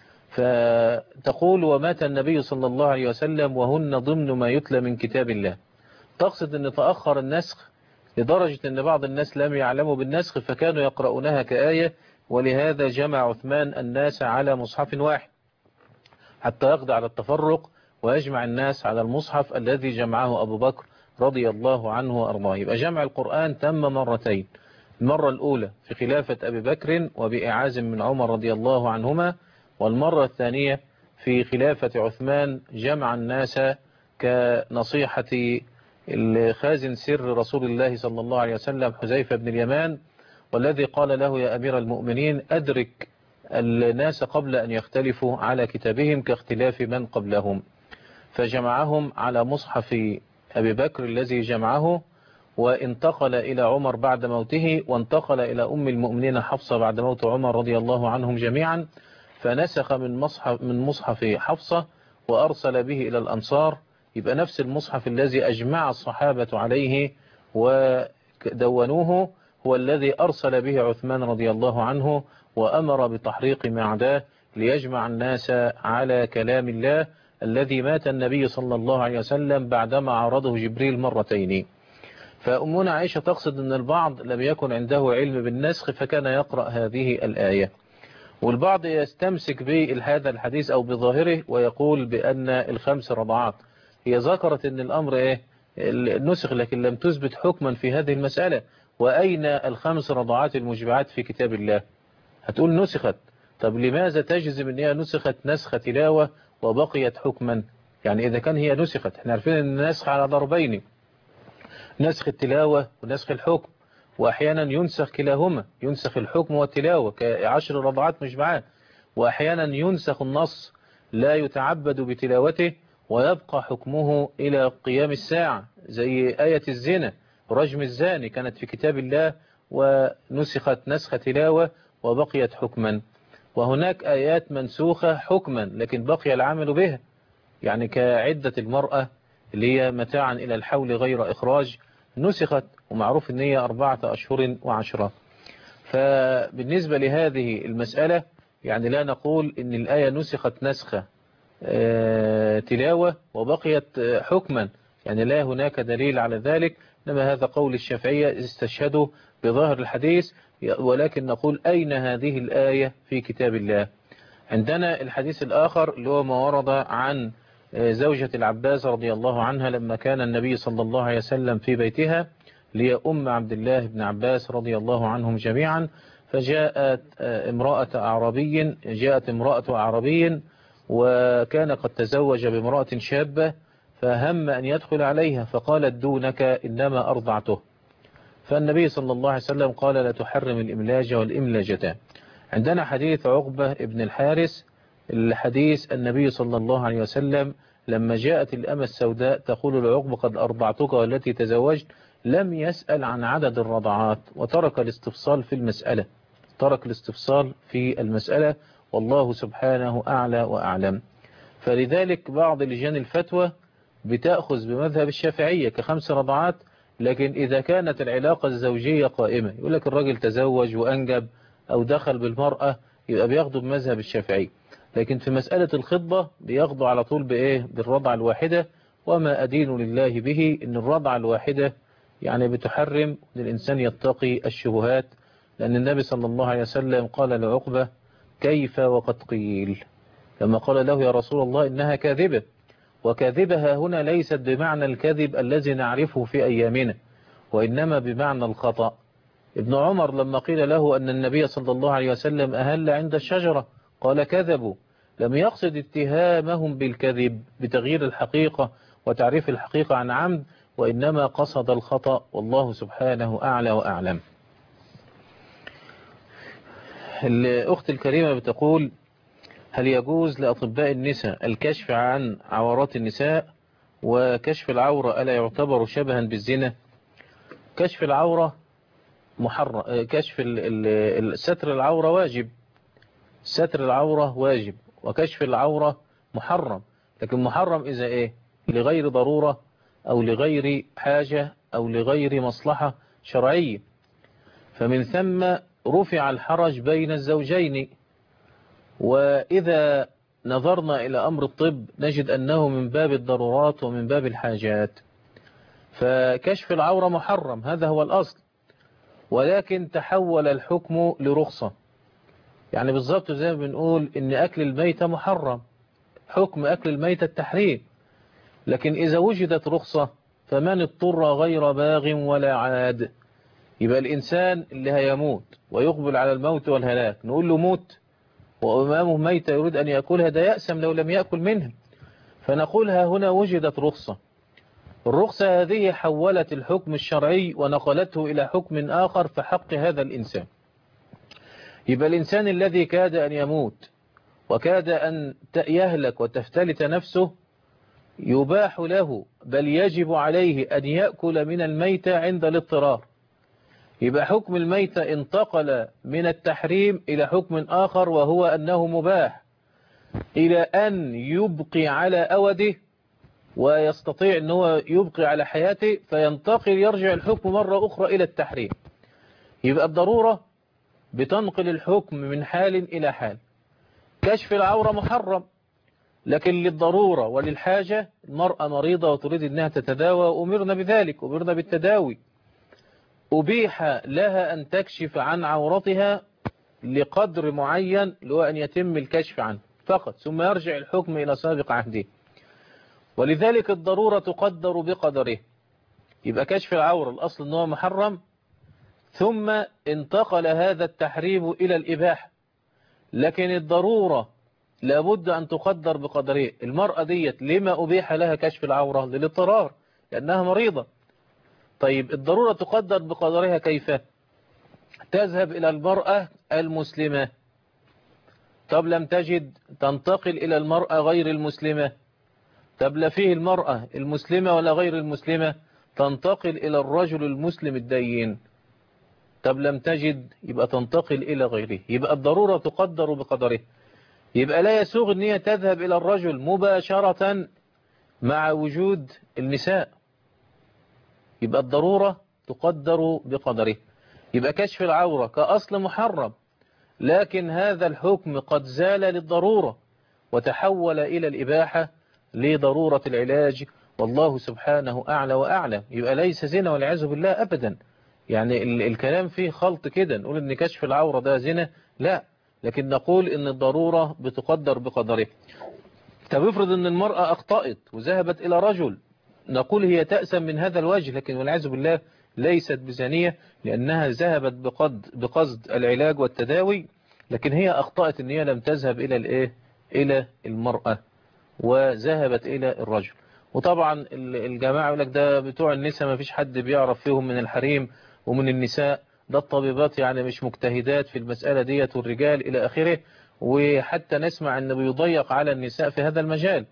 فتقول ومات النبي صلى الله عليه وسلم وهن ضمن ما يتلى من كتاب الله تقصد ان تأخر النسخ لدرجة ان بعض الناس لم يعلموا بالنسخ فكانوا يقرؤونها كآية ولهذا جمع عثمان الناس على مصحف واحد حتى يقضي على التفرق ويجمع الناس على المصحف الذي جمعه أبو بكر رضي الله عنه وأرضاه يبقى جمع القرآن تم مرتين المرة الأولى في خلافة أبي بكر وبإعاز من عمر رضي الله عنهما والمرة الثانية في خلافة عثمان جمع الناس كنصيحة الخازن سر رسول الله صلى الله عليه وسلم حذيفة بن اليمان والذي قال له يا أمير المؤمنين أدرك الناس قبل أن يختلفوا على كتابهم كاختلاف من قبلهم فجمعهم على مصحف أبي بكر الذي جمعه وانتقل إلى عمر بعد موته وانتقل إلى أم المؤمنين حفصة بعد موت عمر رضي الله عنهم جميعا فنسخ من مصحف, من مصحف حفصة وأرسل به إلى الأنصار يبقى نفس المصحف الذي أجمع الصحابة عليه ودونوه هو الذي أرسل به عثمان رضي الله عنه وأمر بتحريق معداه ليجمع الناس على كلام الله الذي مات النبي صلى الله عليه وسلم بعدما عرضه جبريل مرتين فأمنا عائشة تقصد أن البعض لم يكن عنده علم بالنسخ فكان يقرأ هذه الآية والبعض يستمسك بهذا الحديث أو بظاهره ويقول بأن الخمس رضعات هي ذكرت أن الأمر إيه نسخ لكن لم تثبت حكما في هذه المسألة وأين الخمس رضعات المشبعات في كتاب الله هتقول نسخت طب لماذا تجزم أن هي نسخت نسخ تلاوة وبقيت حكما يعني إذا كان هي نسخت احنا عارفين أن النسخ على ضربين نسخ التلاوة ونسخ الحكم وأحيانا ينسخ كلاهما ينسخ الحكم والتلاوة كعشر رضعات مشبعات وأحيانا ينسخ النص لا يتعبد بتلاوته ويبقى حكمه إلى قيام الساعة زي آية الزنا رجم الزاني كانت في كتاب الله ونسخت نسخ تلاوة وبقيت حكما وهناك آيات منسوخة حكما لكن بقي العمل بها يعني كعدة المرأة اللي هي متاعا إلى الحول غير إخراج نسخت ومعروف أن هي أربعة أشهر وعشرة فبالنسبة لهذه المسألة يعني لا نقول أن الآية نسخت نسخة تلاوة وبقيت حكما يعني لا هناك دليل على ذلك إنما هذا قول الشافعية استشهدوا بظاهر الحديث ولكن نقول أين هذه الآية في كتاب الله عندنا الحديث الآخر اللي هو ما ورد عن زوجة العباس رضي الله عنها لما كان النبي صلى الله عليه وسلم في بيتها لي أم عبد الله بن عباس رضي الله عنهم جميعا فجاءت امرأة أعرابي جاءت امرأة أعرابي وكان قد تزوج بامرأة شابة فهم أن يدخل عليها فقالت دونك إنما أرضعته فالنبي صلى الله عليه وسلم قال لا تحرم الإملاج والإملاجتان عندنا حديث عقبة ابن الحارس الحديث النبي صلى الله عليه وسلم لما جاءت الأمة السوداء تقول لعقبة قد أرضعتك والتي تزوجت لم يسأل عن عدد الرضعات وترك الاستفصال في المسألة ترك الاستفصال في المسألة والله سبحانه أعلى وأعلم فلذلك بعض لجان الفتوى بتأخذ بمذهب الشافعية كخمس رضعات لكن إذا كانت العلاقة الزوجية قائمة يقول لك الراجل تزوج وأنجب أو دخل بالمرأة يبقى بياخدوا بمذهب الشافعي لكن في مسألة الخطبة بياخدوا على طول بإيه بالرضعة الواحدة وما أدين لله به إن الرضعة الواحدة يعني بتحرم للإنسان يتقي الشبهات لأن النبي صلى الله عليه وسلم قال لعقبة كيف وقد قيل لما قال له يا رسول الله إنها كاذبة وكاذبها هنا ليست بمعنى الكذب الذي نعرفه في أيامنا وإنما بمعنى الخطأ ابن عمر لما قيل له أن النبي صلى الله عليه وسلم أهل عند الشجرة قال كذبوا لم يقصد اتهامهم بالكذب بتغيير الحقيقة وتعريف الحقيقة عن عمد وإنما قصد الخطأ والله سبحانه أعلى وأعلم الأخت الكريمة بتقول هل يجوز لأطباء النساء الكشف عن عورات النساء وكشف العورة ألا يعتبر شبها بالزنا كشف العورة محرم كشف ستر العورة واجب ستر العورة واجب وكشف العورة محرم لكن محرم إذا إيه لغير ضرورة أو لغير حاجة أو لغير مصلحة شرعية فمن ثم رفع الحرج بين الزوجين وإذا نظرنا إلى أمر الطب نجد أنه من باب الضرورات ومن باب الحاجات فكشف العورة محرم هذا هو الأصل ولكن تحول الحكم لرخصة يعني بالضبط زي ما بنقول إن أكل الميتة محرم حكم أكل الميتة التحريم لكن إذا وجدت رخصة فمن اضطر غير باغ ولا عاد يبقى الإنسان اللي هيموت ويقبل على الموت والهلاك نقول له موت وأمامه ميتة يريد أن يأكلها ده يأسم لو لم يأكل منها فنقولها هنا وجدت رخصة الرخصة هذه حولت الحكم الشرعي ونقلته إلى حكم آخر في حق هذا الإنسان يبقى الإنسان الذي كاد أن يموت وكاد أن يهلك وتفتلت نفسه يباح له بل يجب عليه أن يأكل من الميتة عند الاضطرار يبقى حكم الميتة انتقل من التحريم إلى حكم آخر وهو أنه مباح إلى أن يبقي على أوده ويستطيع أن هو يبقي على حياته فينتقل يرجع الحكم مرة أخرى إلى التحريم يبقى الضرورة بتنقل الحكم من حال إلى حال كشف العورة محرم لكن للضرورة وللحاجة المرأة مريضة وتريد أنها تتداوى أمرنا بذلك أمرنا بالتداوي أبيح لها أن تكشف عن عورتها لقدر معين لو أن يتم الكشف عنه فقط ثم يرجع الحكم إلى سابق عهده ولذلك الضرورة تقدر بقدره يبقى كشف العورة الأصل أنه محرم ثم انتقل هذا التحريم إلى الإباحة لكن الضرورة لابد أن تقدر بقدره المرأة ديت لما أبيح لها كشف العورة للاضطرار لأنها مريضة طيب الضرورة تقدر بقدرها كيف تذهب إلى المرأة المسلمة طب لم تجد تنتقل إلى المرأة غير المسلمة طب لا فيه المرأة المسلمة ولا غير المسلمة تنتقل إلى الرجل المسلم الدين طب لم تجد يبقى تنتقل إلى غيره يبقى الضرورة تقدر بقدره يبقى لا يسوغ ان هي تذهب إلى الرجل مباشرة مع وجود النساء يبقى الضرورة تقدر بقدره يبقى كشف العورة كأصل محرم لكن هذا الحكم قد زال للضرورة وتحول إلى الإباحة لضرورة العلاج والله سبحانه أعلى وأعلم يبقى ليس زنا والعياذ بالله أبدا يعني ال الكلام فيه خلط كده نقول ان كشف العورة ده زنا لا لكن نقول ان الضرورة بتقدر بقدره طب افرض ان المرأة اخطأت وذهبت الى رجل نقول هي تأسم من هذا الوجه لكن والعياذ بالله ليست بزانية لأنها ذهبت بقد بقصد العلاج والتداوي لكن هي أخطأت أن هي لم تذهب إلى الإيه إلى المرأة وذهبت إلى الرجل وطبعا الجماعة يقول لك ده بتوع النساء ما فيش حد بيعرف فيهم من الحريم ومن النساء ده الطبيبات يعني مش مجتهدات في المسألة ديت والرجال إلى آخره وحتى نسمع أن بيضيق على النساء في هذا المجال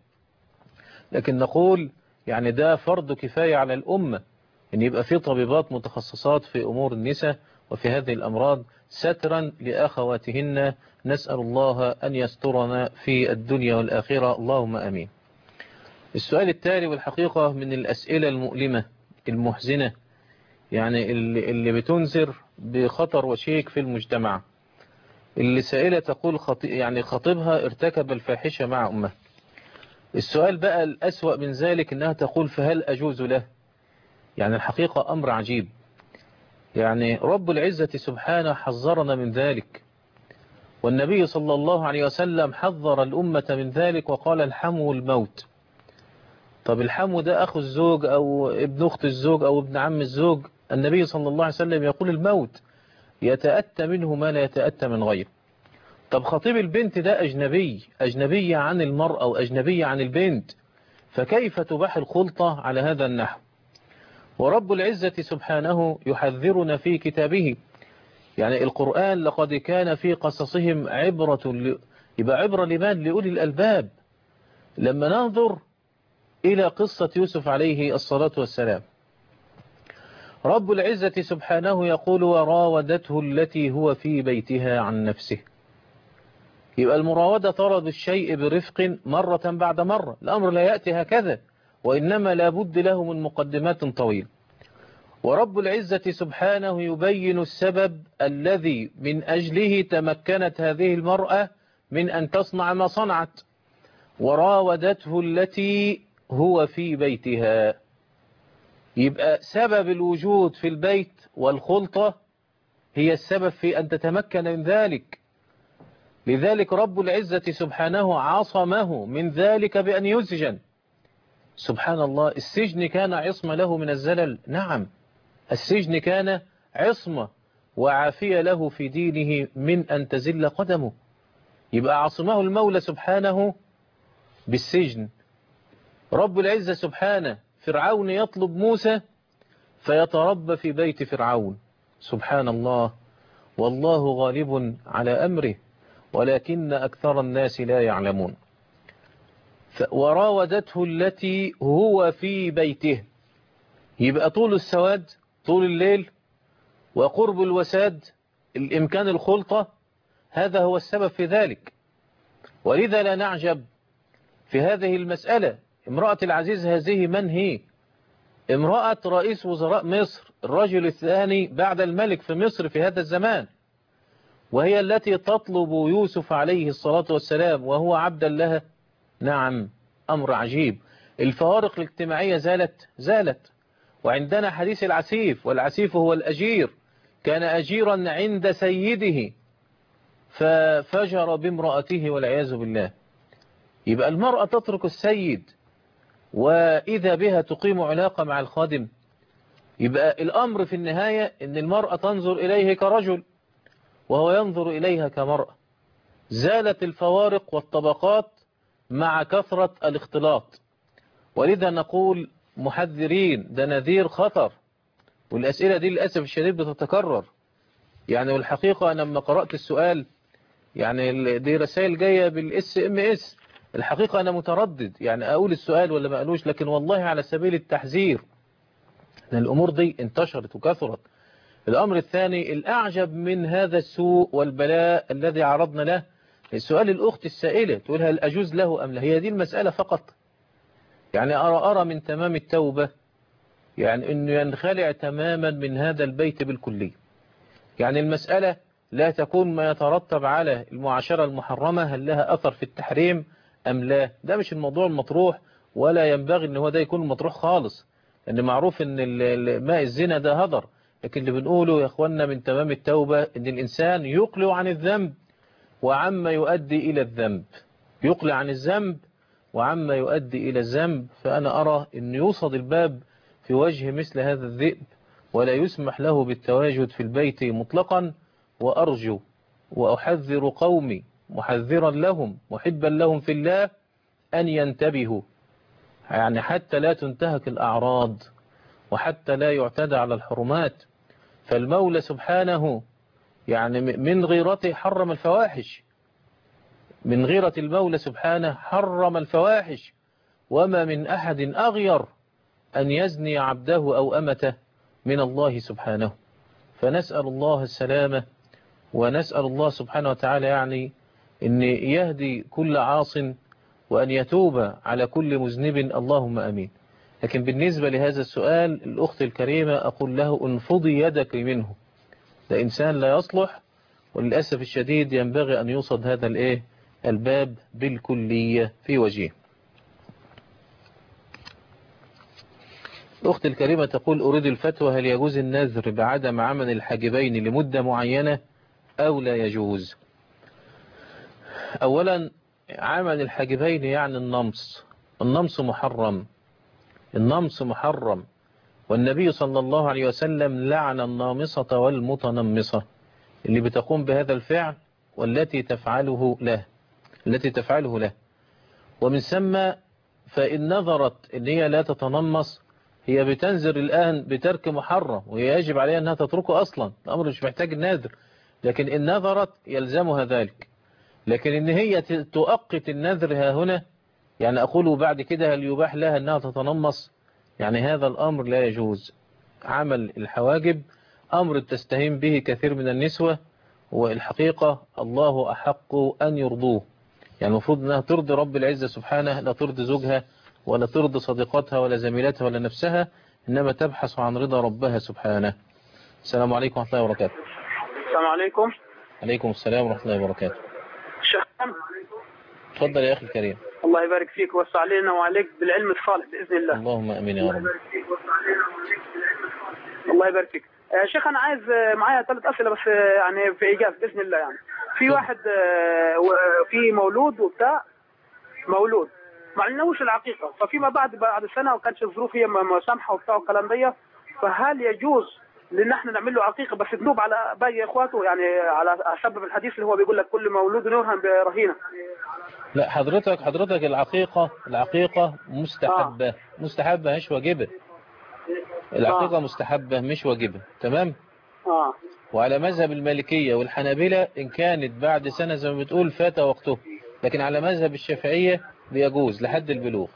لكن نقول يعني ده فرض كفاية على الأمة أن يبقى في طبيبات متخصصات في أمور النساء وفي هذه الأمراض سترا لأخواتهن نسأل الله أن يسترنا في الدنيا والآخرة اللهم أمين السؤال التالي والحقيقة من الأسئلة المؤلمة المحزنة يعني اللي, اللي بتنذر بخطر وشيك في المجتمع اللي سائلة تقول خطي يعني خطيبها ارتكب الفاحشة مع أمه السؤال بقى الأسوأ من ذلك أنها تقول فهل أجوز له يعني الحقيقة أمر عجيب يعني رب العزة سبحانه حذرنا من ذلك والنبي صلى الله عليه وسلم حذر الأمة من ذلك وقال الحمو الموت طب الحمو ده أخو الزوج أو ابن أخت الزوج أو ابن عم الزوج النبي صلى الله عليه وسلم يقول الموت يتأتى منه ما لا يتأتى من غيره طب خطيب البنت ده أجنبي أجنبية عن المرأة وأجنبية عن البنت فكيف تباح الخلطة على هذا النحو ورب العزة سبحانه يحذرنا في كتابه يعني القرآن لقد كان في قصصهم عبرة ل... يبقى عبرة لمن لأولي الألباب لما ننظر إلى قصة يوسف عليه الصلاة والسلام رب العزة سبحانه يقول وراودته التي هو في بيتها عن نفسه يبقى المراودة طرد الشيء برفق مرة بعد مرة الأمر لا يأتي هكذا وإنما لابد له من مقدمات طويلة ورب العزة سبحانه يبين السبب الذي من أجله تمكنت هذه المرأة من أن تصنع ما صنعت وراودته التي هو في بيتها يبقى سبب الوجود في البيت والخلطة هي السبب في أن تتمكن من ذلك لذلك رب العزة سبحانه عصمه من ذلك بأن يسجن سبحان الله السجن كان عصمة له من الزلل نعم السجن كان عصمة وعافية له في دينه من أن تزل قدمه يبقى عصمه المولى سبحانه بالسجن رب العزة سبحانه فرعون يطلب موسى فيتربى في بيت فرعون سبحان الله والله غالب على أمره ولكن أكثر الناس لا يعلمون وراودته التي هو في بيته يبقى طول السواد طول الليل وقرب الوساد الإمكان الخلطة هذا هو السبب في ذلك ولذا لا نعجب في هذه المسألة امرأة العزيز هذه من هي امرأة رئيس وزراء مصر الرجل الثاني بعد الملك في مصر في هذا الزمان وهي التي تطلب يوسف عليه الصلاة والسلام وهو عبدا لها نعم أمر عجيب الفوارق الاجتماعية زالت زالت وعندنا حديث العسيف والعسيف هو الأجير كان أجيرا عند سيده ففجر بامرأته والعياذ بالله يبقى المرأة تترك السيد وإذا بها تقيم علاقة مع الخادم يبقى الأمر في النهاية أن المرأة تنظر إليه كرجل وهو ينظر إليها كمرأة زالت الفوارق والطبقات مع كثرة الاختلاط ولذا نقول محذرين ده نذير خطر والأسئلة دي للأسف الشديد بتتكرر يعني والحقيقة أنا لما قرأت السؤال يعني دي رسائل جاية بالاس ام اس الحقيقة أنا متردد يعني أقول السؤال ولا ما أقولوش لكن والله على سبيل التحذير أن الأمور دي انتشرت وكثرت الأمر الثاني الأعجب من هذا السوء والبلاء الذي عرضنا له السؤال الأخت السائلة تقول هل أجوز له أم لا هي دي المسألة فقط يعني أرى أرى من تمام التوبة يعني أنه ينخلع تماما من هذا البيت بالكلية يعني المسألة لا تكون ما يترتب على المعاشرة المحرمة هل لها أثر في التحريم أم لا ده مش الموضوع المطروح ولا ينبغي أن هو ده يكون مطروح خالص لأن معروف أن ال- ال- ماء الزنا ده هدر لكن اللي بنقوله يا أخوانا من تمام التوبة أن الإنسان يقلع عن الذنب وعما يؤدي إلى الذنب يقلع عن الذنب وعما يؤدي إلى الذنب فأنا أرى أن يوصد الباب في وجه مثل هذا الذئب ولا يسمح له بالتواجد في البيت مطلقا وأرجو وأحذر قومي محذرا لهم محبا لهم في الله أن ينتبهوا يعني حتى لا تنتهك الأعراض وحتى لا يعتدى على الحرمات فالمولى سبحانه يعني من غيرته حرم الفواحش من غيرة المولى سبحانه حرم الفواحش وما من أحد أغير أن يزني عبده أو أمته من الله سبحانه فنسأل الله السلامة ونسأل الله سبحانه وتعالى يعني أن يهدي كل عاص وأن يتوب على كل مذنب اللهم أمين لكن بالنسبة لهذا السؤال الأخت الكريمة أقول له انفضي يدك منه ده إنسان لا يصلح وللأسف الشديد ينبغي أن يوصد هذا الإيه الباب بالكلية في وجهه الأخت الكريمة تقول أريد الفتوى هل يجوز النذر بعدم عمل الحاجبين لمدة معينة أو لا يجوز أولا عمل الحاجبين يعني النمص النمص محرم النمص محرم والنبي صلى الله عليه وسلم لعن النامصة والمتنمصة اللي بتقوم بهذا الفعل والتي تفعله له التي تفعله له ومن ثم فإن نظرت ان هي لا تتنمص هي بتنذر الآن بترك محرم وهي يجب عليها أنها تتركه أصلا الأمر مش محتاج النذر لكن إن نذرت يلزمها ذلك لكن إن هي تؤقت النذر ها هنا يعني أقول بعد كده هل يباح لها أنها تتنمص يعني هذا الأمر لا يجوز عمل الحواجب أمر تستهين به كثير من النسوة والحقيقة الله أحق أن يرضوه يعني المفروض أنها ترضي رب العزة سبحانه لا ترضي زوجها ولا ترضي صديقتها ولا زميلتها ولا نفسها إنما تبحث عن رضا ربها سبحانه السلام عليكم ورحمة الله وبركاته السلام عليكم عليكم السلام ورحمة الله وبركاته شيخ تفضل يا أخي الكريم الله يبارك فيك ويوسع علينا وعليك بالعلم الصالح بإذن الله اللهم أمين يا رب الله يبارك فيك آه، شيخ أنا عايز آه، معايا ثلاث أسئلة بس آه، يعني في إيجاز بإذن الله يعني في واحد آه، و- في مولود وبتاع مولود ما عملناهوش العقيقة ففيما بعد بعد سنة وكانت الظروف هي م- مسامحة وبتاع والكلام ده فهل يجوز لان احنا نعمل له عقيقه بس تنوب على باقي اخواته يعني على سبب الحديث اللي هو بيقول لك كل مولود يرهن برهينه لا حضرتك حضرتك العقيقة العقيقة مستحبة مستحبة مش واجبة العقيقة مستحبة مش واجبة تمام اه وعلى مذهب المالكية والحنابلة إن كانت بعد سنة زي ما بتقول فات وقته لكن على مذهب الشافعية بيجوز لحد البلوغ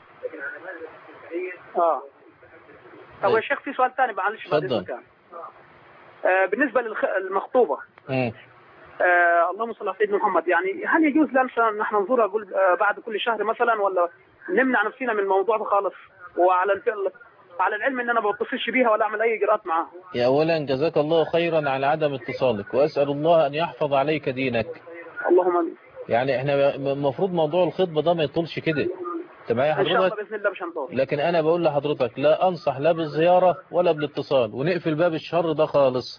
اه طب يا شيخ في سؤال ثاني معلش بعد اتفضل. المكان آه بالنسبه للمخطوبه مم. آه اللهم صل على سيدنا محمد يعني هل يجوز لنا مثلا ان احنا نزورها كل آه بعد كل شهر مثلا ولا نمنع نفسنا من الموضوع ده خالص وعلى الفعل على العلم ان انا ما بتصلش بيها ولا اعمل اي اجراءات معاها يا أولا جزاك الله خيرا على عدم اتصالك وأسأل الله أن يحفظ عليك دينك اللهم امين يعني احنا المفروض موضوع الخطبة ده ما يطولش كده انت معايا ان شاء الله حضرتك باذن الله مش هنطول لكن انا بقول لحضرتك لا انصح لا بالزيارة ولا بالاتصال ونقفل باب الشر ده خالص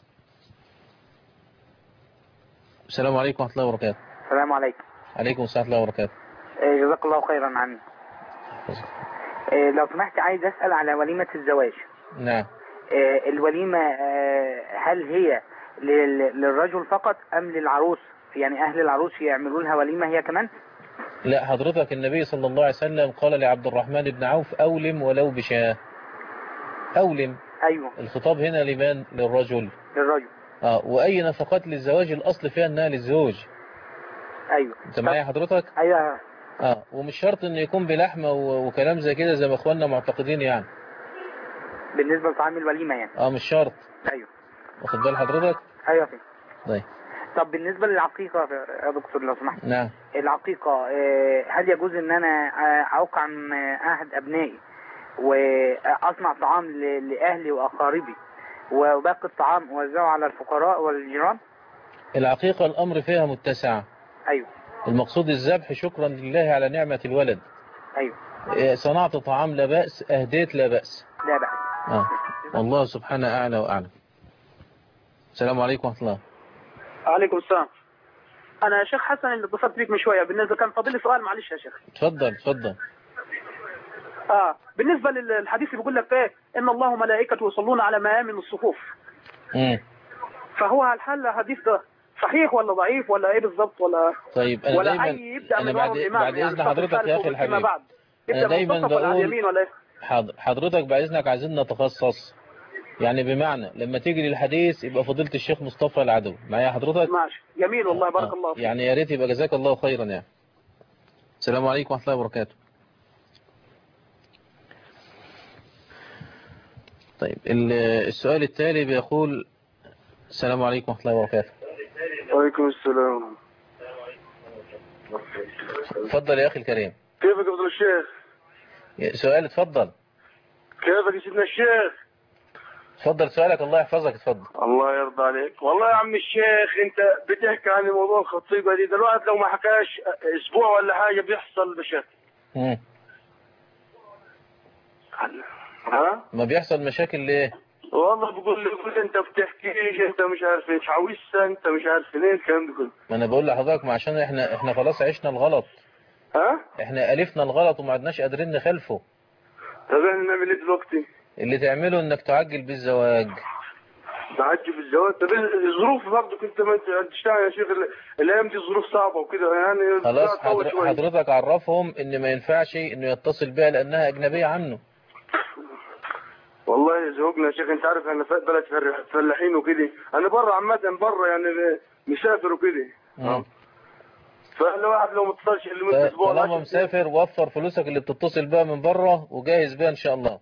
السلام عليكم ورحمة الله وبركاته السلام عليكم عليكم السلام ورحمة الله وبركاته إيه، جزاك الله خيرا عني إيه، لو سمحت عايز أسأل على وليمة الزواج نعم إيه، الوليمة آه، هل هي لل- للرجل فقط أم للعروس يعني أهل العروس يعملوا لها وليمة هي كمان لا حضرتك النبي صلى الله عليه وسلم قال لعبد الرحمن بن عوف أولم ولو بشاة أولم أيوه الخطاب هنا لمن للرجل للرجل اه وأي نفقات للزواج الأصل فيها أنها للزوج أيوه انت معايا حضرتك أيوه اه ومش شرط انه يكون بلحمة و- وكلام زي كده زي ما اخواننا معتقدين يعني بالنسبة لطعام الوليمة يعني اه مش شرط أيوه واخد بال حضرتك ايوه فين طيب طب بالنسبه للعقيقه يا دكتور لو سمحت نعم العقيقه آه، هل يجوز ان انا آه، اعوق عن آه، احد ابنائي واصنع طعام ل- لاهلي واقاربي وباقي الطعام اوزعه على الفقراء والجيران العقيقة الأمر فيها متسع ايوه المقصود الذبح شكرا لله على نعمة الولد ايوه إيه، صنعت طعام لا بأس أهديت لا بأس لا بأس آه. والله سبحانه أعلى وأعلم السلام عليكم ورحمة الله عليكم السلام انا شيخ حسن اللي اتصلت بيك من شويه بالنسبه كان فاضل لي سؤال معلش يا شيخ اتفضل اتفضل اه بالنسبه للحديث اللي بيقول لك ايه ان الله وملائكته يصلون على ميامن الصفوف مم. فهو الحل الحديث ده صحيح ولا ضعيف ولا ايه بالظبط ولا طيب أنا ولا دايما اي يبدا أنا من ورا بعد الامام بعد يعني إذن الصف حضرتك الثالث يا أخي وفيما الحبيب بعد أنا يبدا من دايما المنتصف ولا على بقول اليمين ولا ايه حاضر حضرتك بعد إذنك عايزين نتخصص يعني بمعنى لما تيجي للحديث يبقى فضيلة الشيخ مصطفى العدوي معايا حضرتك ماشي جميل والله بارك الله فيك يعني يا ريت يبقى جزاك الله خيرا يعني السلام عليكم ورحمة الله وبركاته طيب ال- السؤال التالي بيقول السلام عليكم ورحمة الله وبركاته وعليكم السلام اتفضل يا أخي الكريم كيفك يا فضل الشيخ سؤال اتفضل كيفك يا سيدنا الشيخ اتفضل سؤالك الله يحفظك اتفضل الله يرضى عليك والله يا عم الشيخ انت بتحكي عن موضوع الخطيبه دي دلوقتي لو ما حكاش اسبوع ولا حاجه بيحصل مشاكل مم. ها ما بيحصل مشاكل ليه والله بقول لي بقول انت بتحكيش انت مش عارف ايه تعويسه انت مش عارف ليه الكلام ده كله ما انا بقول لحضرتك ما عشان احنا احنا خلاص عشنا الغلط ها احنا الفنا الغلط وما عدناش قادرين نخالفه طب احنا نعمل ايه دلوقتي؟ اللي تعمله انك تعجل بالزواج نعدي في الزواج طب الظروف برضه كنت ما انت تشتغل يا شيخ ال- الايام دي ظروف صعبه وكده يعني خلاص تطول حضر- شوية. حضرتك عرفهم ان ما ينفعش انه يتصل بها لانها اجنبية عنه والله زوجنا يا شيخ انت عارف انا في بلد فر- فلاحين وكده انا بره عامه بره يعني مسافر وكده مم. فالواحد لو ما اتصلش لمده اسبوع طالما العشر مسافر وفر فلوسك اللي بتتصل بها من بره وجاهز بها ان شاء الله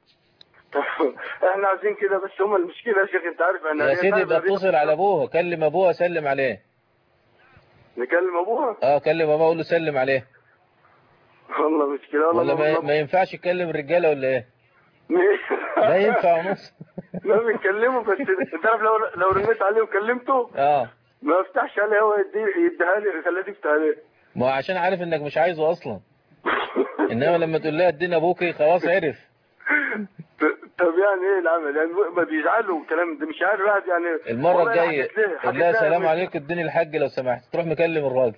احنا عايزين كده بس هم المشكله يا شيخ انت عارف انا يا سيدي يبقى اتصل على ابوها كلم ابوها سلم عليه نكلم ابوها اه كلم ابوها قول له سلم عليه والله مشكله والله ولا ما, والله ما ينفعش يكلم الرجاله ولا ايه ما- لا ينفع ونص لا بنكلمه بس انت عارف لو لو رنيت عليه وكلمته اه ما يفتحش عليه هو يدي- يديها لي خليه تفتح عليه ما هو عشان عارف انك مش عايزه اصلا انما لما تقول لها ادينا ابوكي خلاص عرف طب يعني ايه العمل يعني ما بيزعلوا الكلام ده مش عارف الواحد يعني المرة والله أنا الجاية حكيت له- قول حكيت لها له سلام مش- عليكم اديني الحاج لو سمحت تروح مكلم الراجل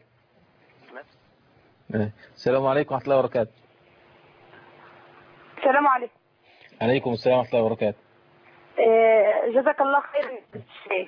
إيه. السلام عليكم ورحمة الله وبركاته السلام عليكم عليكم السلام ورحمة الله وبركاته آه، جزاك الله خير شيخ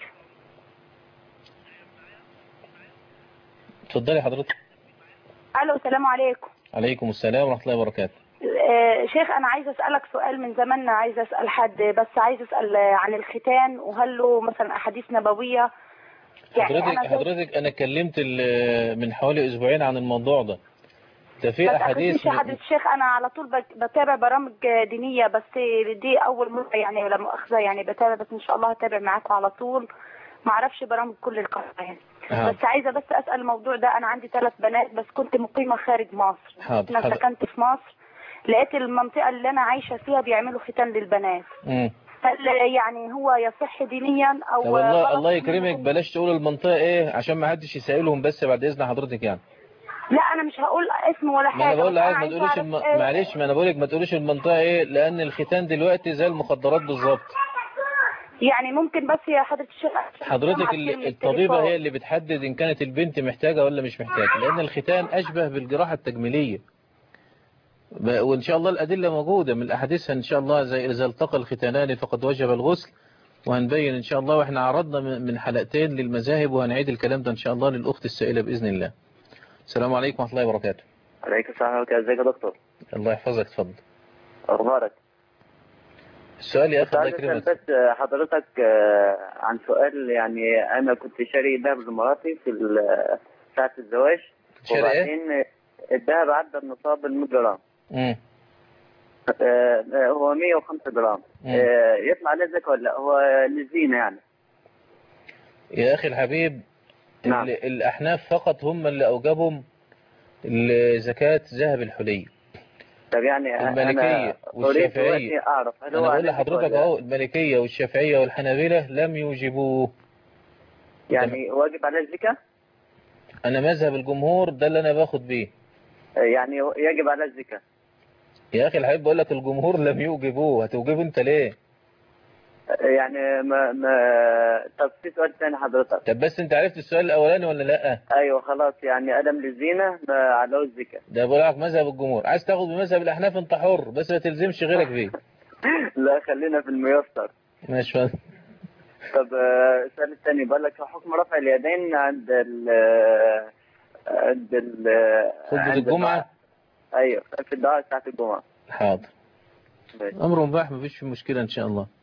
اتفضلي حضرتك الو السلام عليكم عليكم السلام ورحمة الله وبركاته آه، شيخ انا عايزه اسالك سؤال من زمان عايزه اسال حد بس عايزه اسال عن الختان وهل له مثلا احاديث نبويه يعني حضرتك انا زي- حضرتك انا اتكلمت ال- من حوالي اسبوعين عن الموضوع ده ده في ما احاديث تاخدنيش يا حضرة الشيخ انا على طول بت- بتابع برامج دينيه بس دي اول مره يعني ولا مؤاخذه يعني بتابع بس ان شاء الله هتابع معاكم على طول ما اعرفش برامج كل القناه يعني آه. بس عايزه بس اسال الموضوع ده انا عندي ثلاث بنات بس كنت مقيمه خارج مصر حاضر انا حاضر سكنت في مصر لقيت المنطقه اللي انا عايشه فيها بيعملوا ختان للبنات مم. هل يعني هو يصح دينيا او طب الله غلط؟ الله يكرمك بلاش تقول المنطقة ايه عشان ما حدش يسائلهم بس بعد اذن حضرتك يعني لا انا مش هقول اسم ولا حاجه ما انا بقول بس لحضرتك ما عايزة تقولوش أعرف الم... إيه- معلش ما انا بقول لك ما تقولوش المنطقة ايه لان الختان دلوقتي زي المخدرات بالظبط يعني ممكن بس يا حضره الشيخ حضرتك مع ال- كلمة الطبيبة تليفون. هي اللي بتحدد إن كانت البنت محتاجة ولا مش محتاجة لأن الختان أشبه بالجراحة التجميلية ب- وإن شاء الله الأدلة موجودة من الأحاديث إن شاء الله زي إذا التقى الختانان فقد وجب الغسل وهنبين إن شاء الله وإحنا عرضنا من من حلقتين للمذاهب وهنعيد الكلام ده إن شاء الله للأخت السائلة بإذن الله السلام عليكم ورحمة الله وبركاته عليكم السلام ورحمة الله ازيك يا دكتور الله يحفظك اتفضل اخبارك السؤال يا أخي كنت الله عايز يكرمك اسال بس حضرتك آه، عن سؤال يعني انا كنت شاري ذهب لمراتي في ال- ساعة الزواج شاري إيه؟ وبعدين الذهب عدى النصاب ال 100 جرام مم. آه، آه، هو 105 جرام مم. آه، يطلع عليه زكاة ولا لا؟ هو للزينة يعني يا أخي الحبيب نعم. ال- الأحناف فقط هم اللي أوجبهم زكاة ذهب الحلي طب يعني المالكية أنا أريد والشافعية دلوقتي أعرف هل أنا هو بقول عليه لحضرتك ولا- أهو المالكية والشافعية والحنابلة لم يوجبوه يعني واجب عليه الزكاة؟ أنا مذهب الجمهور ده اللي أنا باخد بيه يعني يجب عليه الزكاة يا أخي الحبيب بقول لك الجمهور لم يوجبوه هتوجبه أنت ليه؟ يعني ما ما طب في سؤال ثاني حضرتك طب بس أنت عرفت السؤال الأولاني ولا لأ؟ ايوه خلاص يعني ادم للزينه ما عليه الزكاه ده بقول لك مذهب الجمهور عايز تاخد بمذهب الأحناف أنت حر بس ما تلزمش غيرك بيه لا خلينا في الميسر ماشي فاهم طب آه، السؤال الثاني بقول لك حكم رفع اليدين عند ال آه، عند ال خطبة عند الجمعة الدعاء. ايوه في الدعاء بتاعت الجمعه حاضر ماشي. أمر مباح مفيش فيه مشكلة إن شاء الله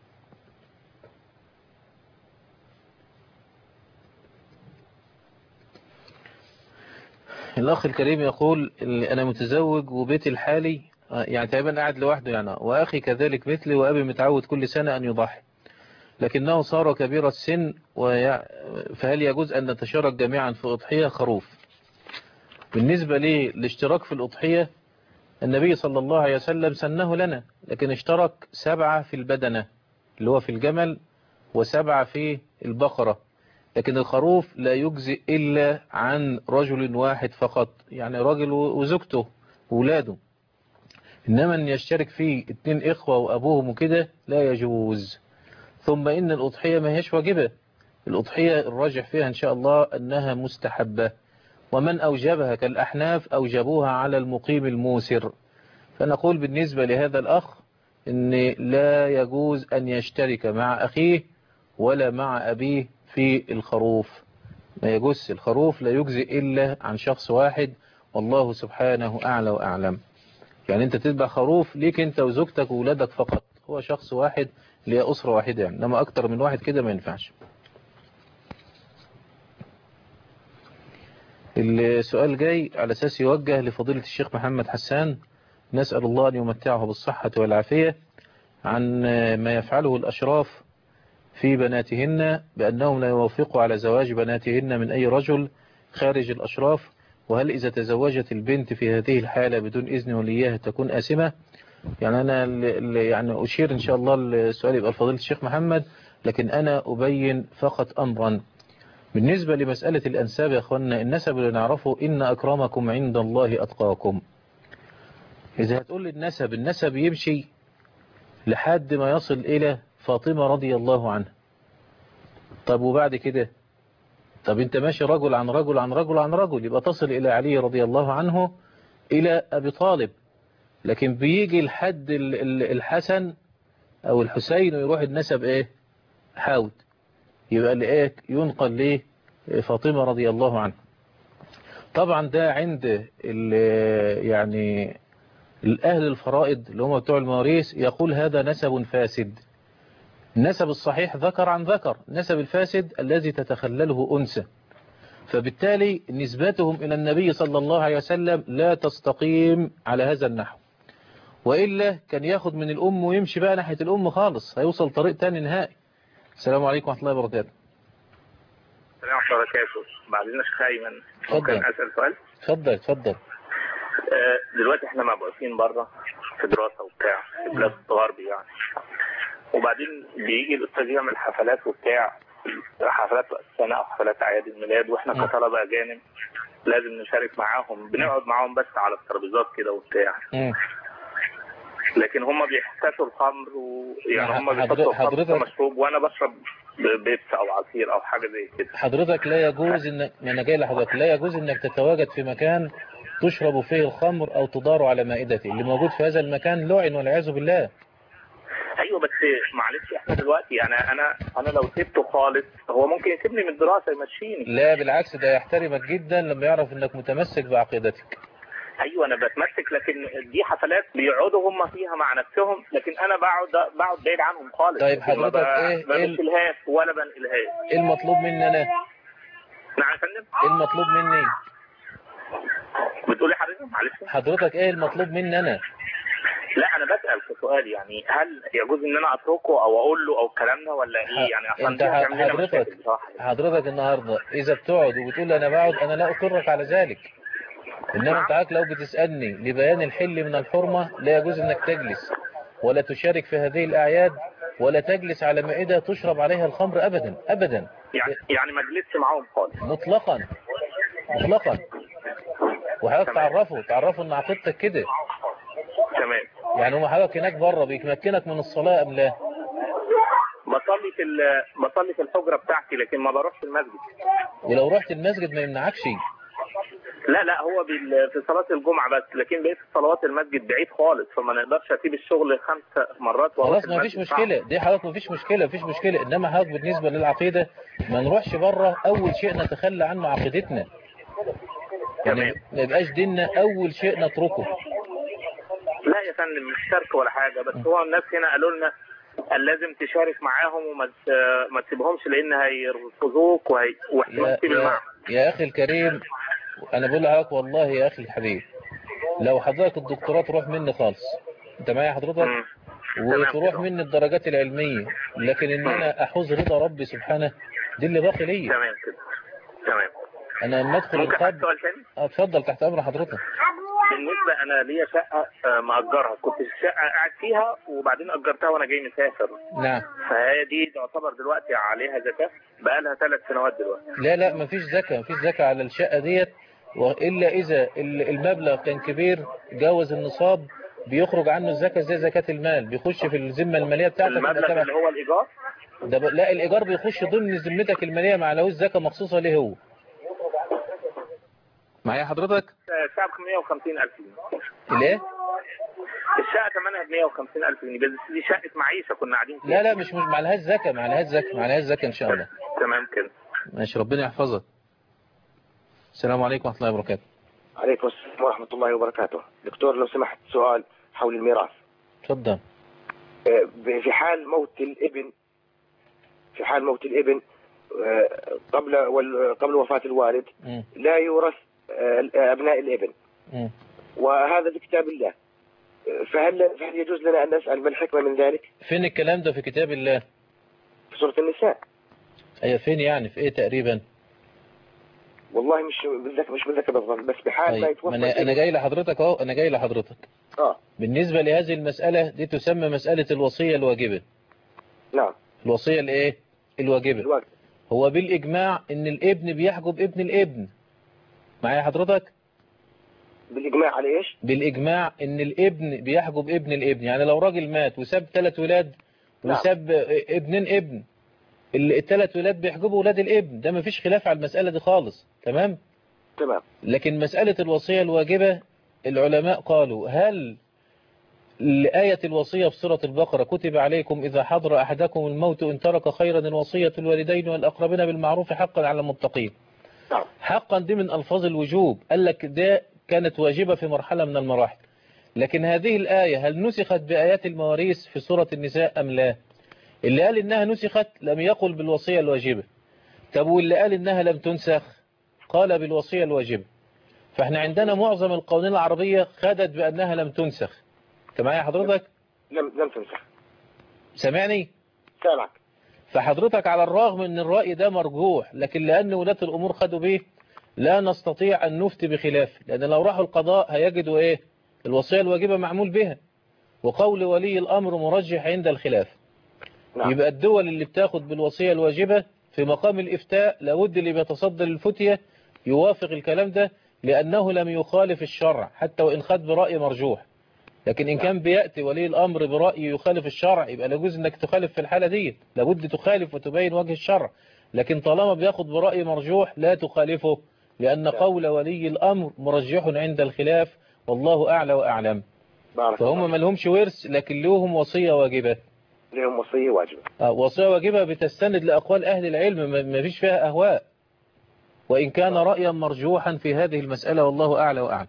الأخ الكريم يقول اللي أنا متزوج وبيتي الحالي آه، يعني تقريبا قاعد لوحده يعني وأخي كذلك مثلي وأبي متعود كل سنة أن يضحي لكنه صار كبير السن ويع... فهل يجوز أن نتشارك جميعا في أضحية خروف بالنسبة لي الاشتراك في الأضحية النبي صلى الله عليه وسلم سنه لنا لكن اشترك سبعة في البدنة اللي هو في الجمل وسبعة في البقرة لكن الخروف لا يجزئ إلا عن رجل واحد فقط يعني راجل وزوجته وولاده إنما أن يشترك فيه اتنين إخوة وأبوهم وكده لا يجوز ثم إن الأضحية ما هيش واجبة الأضحية الراجح فيها إن شاء الله أنها مستحبة ومن أوجبها كالأحناف أوجبوها على المقيم الموسر فنقول بالنسبة لهذا الأخ أن لا يجوز أن يشترك مع أخيه ولا مع أبيه في الخروف ما يجوز الخروف لا يجزي إلا عن شخص واحد والله سبحانه أعلى وأعلم يعني أنت تتبع خروف ليك أنت وزوجتك وولادك فقط هو شخص واحد لأسرة واحدة يعني إنما أكتر من واحد كده ما ينفعش السؤال جاي على أساس يوجه لفضيلة الشيخ محمد حسان نسأل الله أن يمتعه بالصحة والعافية عن ما يفعله الأشراف في بناتهن بأنهم لا يوافقوا على زواج بناتهن من أي رجل خارج الأشراف وهل إذا تزوجت البنت في هذه الحالة بدون إذن وليها تكون آسمة يعني أنا ال- ال- يعني أشير إن شاء الله السؤال يبقى لفضيلة الشيخ محمد لكن أنا أبين فقط أمرا بالنسبة لمسألة الأنساب يا أخوانا النسب اللي نعرفه إن أكرمكم عند الله أتقاكم إذا هتقول لي النسب النسب يمشي لحد ما يصل إلى فاطمة رضي الله عنها طب وبعد كده طب انت ماشي رجل عن رجل عن رجل عن رجل يبقى تصل إلى علي رضي الله عنه إلى أبي طالب لكن بيجي الحد ال- ال- الحسن أو الحسين ويروح النسب إيه حاود يبقى اللي إيه ينقل ليه فاطمة رضي الله عنها طبعا ده عند ال- يعني الأهل الفرائض اللي هم بتوع المواريث يقول هذا نسب فاسد النسب الصحيح ذكر عن ذكر النسب الفاسد الذي تتخلله أنثى فبالتالي نسبتهم إلى النبي صلى الله عليه وسلم لا تستقيم على هذا النحو وإلا كان ياخد من الأم ويمشي بقى ناحية الأم خالص هيوصل طريق تاني نهائي السلام عليكم ورحمة الله وبركاته السلام عليكم ورحمة الله وبركاته بعد اذنك شيخ ايمن ممكن اتفضل. اسال سؤال اتفضل اتفضل آه، دلوقتي احنا مبعوثين بره في دراسه وبتاع في بلاد الغرب يعني وبعدين بيجي الاستاذ يعمل حفلات وبتاع حفلات رأس السنه او حفلات اعياد الميلاد واحنا م. كطلبه اجانب لازم نشارك معاهم بنقعد معاهم بس على الترابيزات كده وبتاع مم. لكن هم بيحتسوا الخمر ويعني ما هم حضر- بيحطوا الخمر حضرتك- كمشروب وانا بشرب بيبس او عصير او حاجه زي كده حضرتك لا يجوز انك ما انا جاي لحضرتك لا يجوز انك تتواجد في مكان تشرب فيه الخمر او تدار على مائدته اللي موجود في هذا المكان لعن والعياذ بالله ايوه بس معلش احنا دلوقتي يعني انا انا لو سبته خالص هو ممكن يسيبني من الدراسه يمشيني لا بالعكس ده يحترمك جدا لما يعرف انك متمسك بعقيدتك ايوه انا بتمسك لكن دي حفلات بيقعدوا هم فيها مع نفسهم لكن انا بقعد بقعد بعيد عنهم خالص طيب ما حضرتك ب- إيه- ما إيه ال- بنقلهاش ولا بنقلهاش ايه المطلوب مني انا نعم يا فندم ايه المطلوب مني بتقولي حضرتك معلش حضرتك ايه المطلوب مني انا لا انا بسال في سؤال يعني هل يجوز ان انا اتركه او اقول له او الكلام ده ولا ايه يعني عشان انت دي هتعمل لنا حضرتك مشاكل بصراحه حضرتك النهارده اذا بتقعد وبتقول انا بقعد انا لا اقرك على ذلك انما انت عارف لو بتسالني لبيان الحل من الحرمه لا يجوز انك تجلس ولا تشارك في هذه الاعياد ولا تجلس على مائده تشرب عليها الخمر ابدا ابدا يعني يعني ما جلستش معاهم خالص مطلقا مطلقا وحضرتك تعرفوا تعرفوا ان عقيدتك كده تمام يعني هم حضرتك هناك بره بيمكنك من الصلاه ام لا بصلي في ال- بصلي في الحجره بتاعتي لكن ما بروحش المسجد ولو رحت المسجد ما يمنعكش لا لا هو بال- في صلاه الجمعه بس لكن بقيت صلوات المسجد بعيد خالص فما نقدرش اسيب الشغل خمس مرات واروح خلاص ما فيش المسجد. مشكلة دي حضرتك ما فيش مشكلة ما فيش مشكلة انما حضرتك بالنسبة للعقيدة ما نروحش بره اول شيء نتخلى عنه عقيدتنا يعني ما يبقاش ديننا اول شيء نتركه لا يا فندم مش شرك ولا حاجه بس هو الناس هنا قالوا لنا قال لازم تشارك معاهم وما ت- ما تسيبهمش لان هيرفضوك وهي... واحتمال يا, تسيب يا, المعهد يا اخي الكريم انا بقول لحضرتك والله يا اخي الحبيب لو حضرتك الدكتوراه تروح مني خالص انت معايا حضرتك وتروح مني الدرجات العلمية لكن ان انا احوز رضا ربي سبحانه دي اللي باقي ليا تمام كده تمام انا لما ادخل ممكن القبر سؤال تاني اتفضل تحت امر حضرتك بالنسبه انا ليا شقه آه، مأجرها كنت الشقه قاعد فيها وبعدين اجرتها وانا جاي مسافر نعم فهي دي تعتبر دلوقتي عليها زكاه بقى لها ثلاث سنوات دلوقتي لا لا مفيش زكاة مفيش زكاة على الشقة ديت وإلا إذا ال- المبلغ كان كبير جاوز النصاب بيخرج عنه الزكاة زي زكاة المال بيخش في الذمة المالية بتاعتك يبقى المبلغ تبع- اللي هو الايجار ده ب... لا الإيجار بيخش ضمن ذمتك المالية مع لهوش زكاة مخصوصة ليه هو معايا حضرتك الشقه ب 150000 جنيه ليه الشقه ثمنها ب 150000 جنيه بس دي شقه معيشه كنا قاعدين فيها لا لا مش مش معلهاش زكاة معلهاش زكاة معلهاش زكاة إن شاء الله تمام كده ماشي ربنا يحفظك السلام عليكم ورحمة الله وبركاته عليكم السلام ورحمة الله وبركاته دكتور لو سمحت سؤال حول الميراث اتفضل آه، في حال موت الابن في حال موت الابن آه، قبل وال- قبل وفاة الوالد مم. لا يورث آه، أبناء الابن مم. وهذا في كتاب الله آه، فهل فهل يجوز لنا أن نسأل ما الحكمة من ذلك فين الكلام ده في كتاب الله في سورة النساء أي فين يعني في إيه تقريبا والله مش متذكر مش متذكر بالضبط بس بحال ما طيب يتوفى ما أنا أنا الابن- جاي لحضرتك أهو أنا جاي لحضرتك اه بالنسبة لهذه المسألة دي تسمى مسألة الوصية الواجبة نعم الوصية الايه الواجبة الواجب. هو بالإجماع ان الابن بيحجب ابن الابن معايا حضرتك بالإجماع على إيش بالإجماع ان الابن بيحجب ابن الابن يعني لو راجل مات وساب ثلاث ولاد نعم. وساب ابنين ابن الثلاث ولاد بيحجبوا ولاد الابن ده مفيش خلاف على المسألة دي خالص تمام تمام لكن مسألة الوصية الواجبة العلماء قالوا هل لآية الوصية في سورة البقرة كتب عليكم إذا حضر أحدكم الموت إن ترك خيرا الوصية الوالدين والأقربين بالمعروف حقا على المتقين حقا دي من ألفاظ الوجوب قال لك ده كانت واجبة في مرحلة من المراحل لكن هذه الآية هل نسخت بآيات المواريث في سورة النساء أم لا اللي قال إنها نسخت لم يقل بالوصية الواجبة طب واللي قال إنها لم تنسخ قال بالوصية الواجبة فاحنا عندنا معظم القوانين العربية خدت بأنها لم تنسخ انت معايا حضرتك لم لم تنسخ سامعني سامعك فحضرتك على الرغم ان الرأي ده مرجوح لكن لأن ولاة الأمور خدوا بيه لا نستطيع أن نفتي بخلافه لأن لو راحوا القضاء هيجدوا إيه الوصية الواجبة معمول بها وقول ولي الأمر مرجح عند الخلاف نعم. يبقى الدول اللي بتاخد بالوصية الواجبة في مقام الإفتاء لابد اللي بيتصدر الفتية يوافق الكلام ده لأنه لم يخالف الشرع حتى وإن خد برأي مرجوح لكن إن كان بيأتي ولي الأمر برأي يخالف الشرع يبقى لجوز أنك تخالف في الحالة دي لابد تخالف وتبين وجه الشرع لكن طالما بياخد برأي مرجوح لا تخالفه لأن قول ولي الأمر مرجح عند الخلاف والله أعلى وأعلم بارك فهم ما لهمش ورث لكن لهم وصية واجبة لهم وصية واجبة آه، وصية واجبة بتستند لأقوال أهل العلم ما- ما فيش فيها أهواء وإن كان رأيا مرجوحا في هذه المسألة والله أعلى وأعلم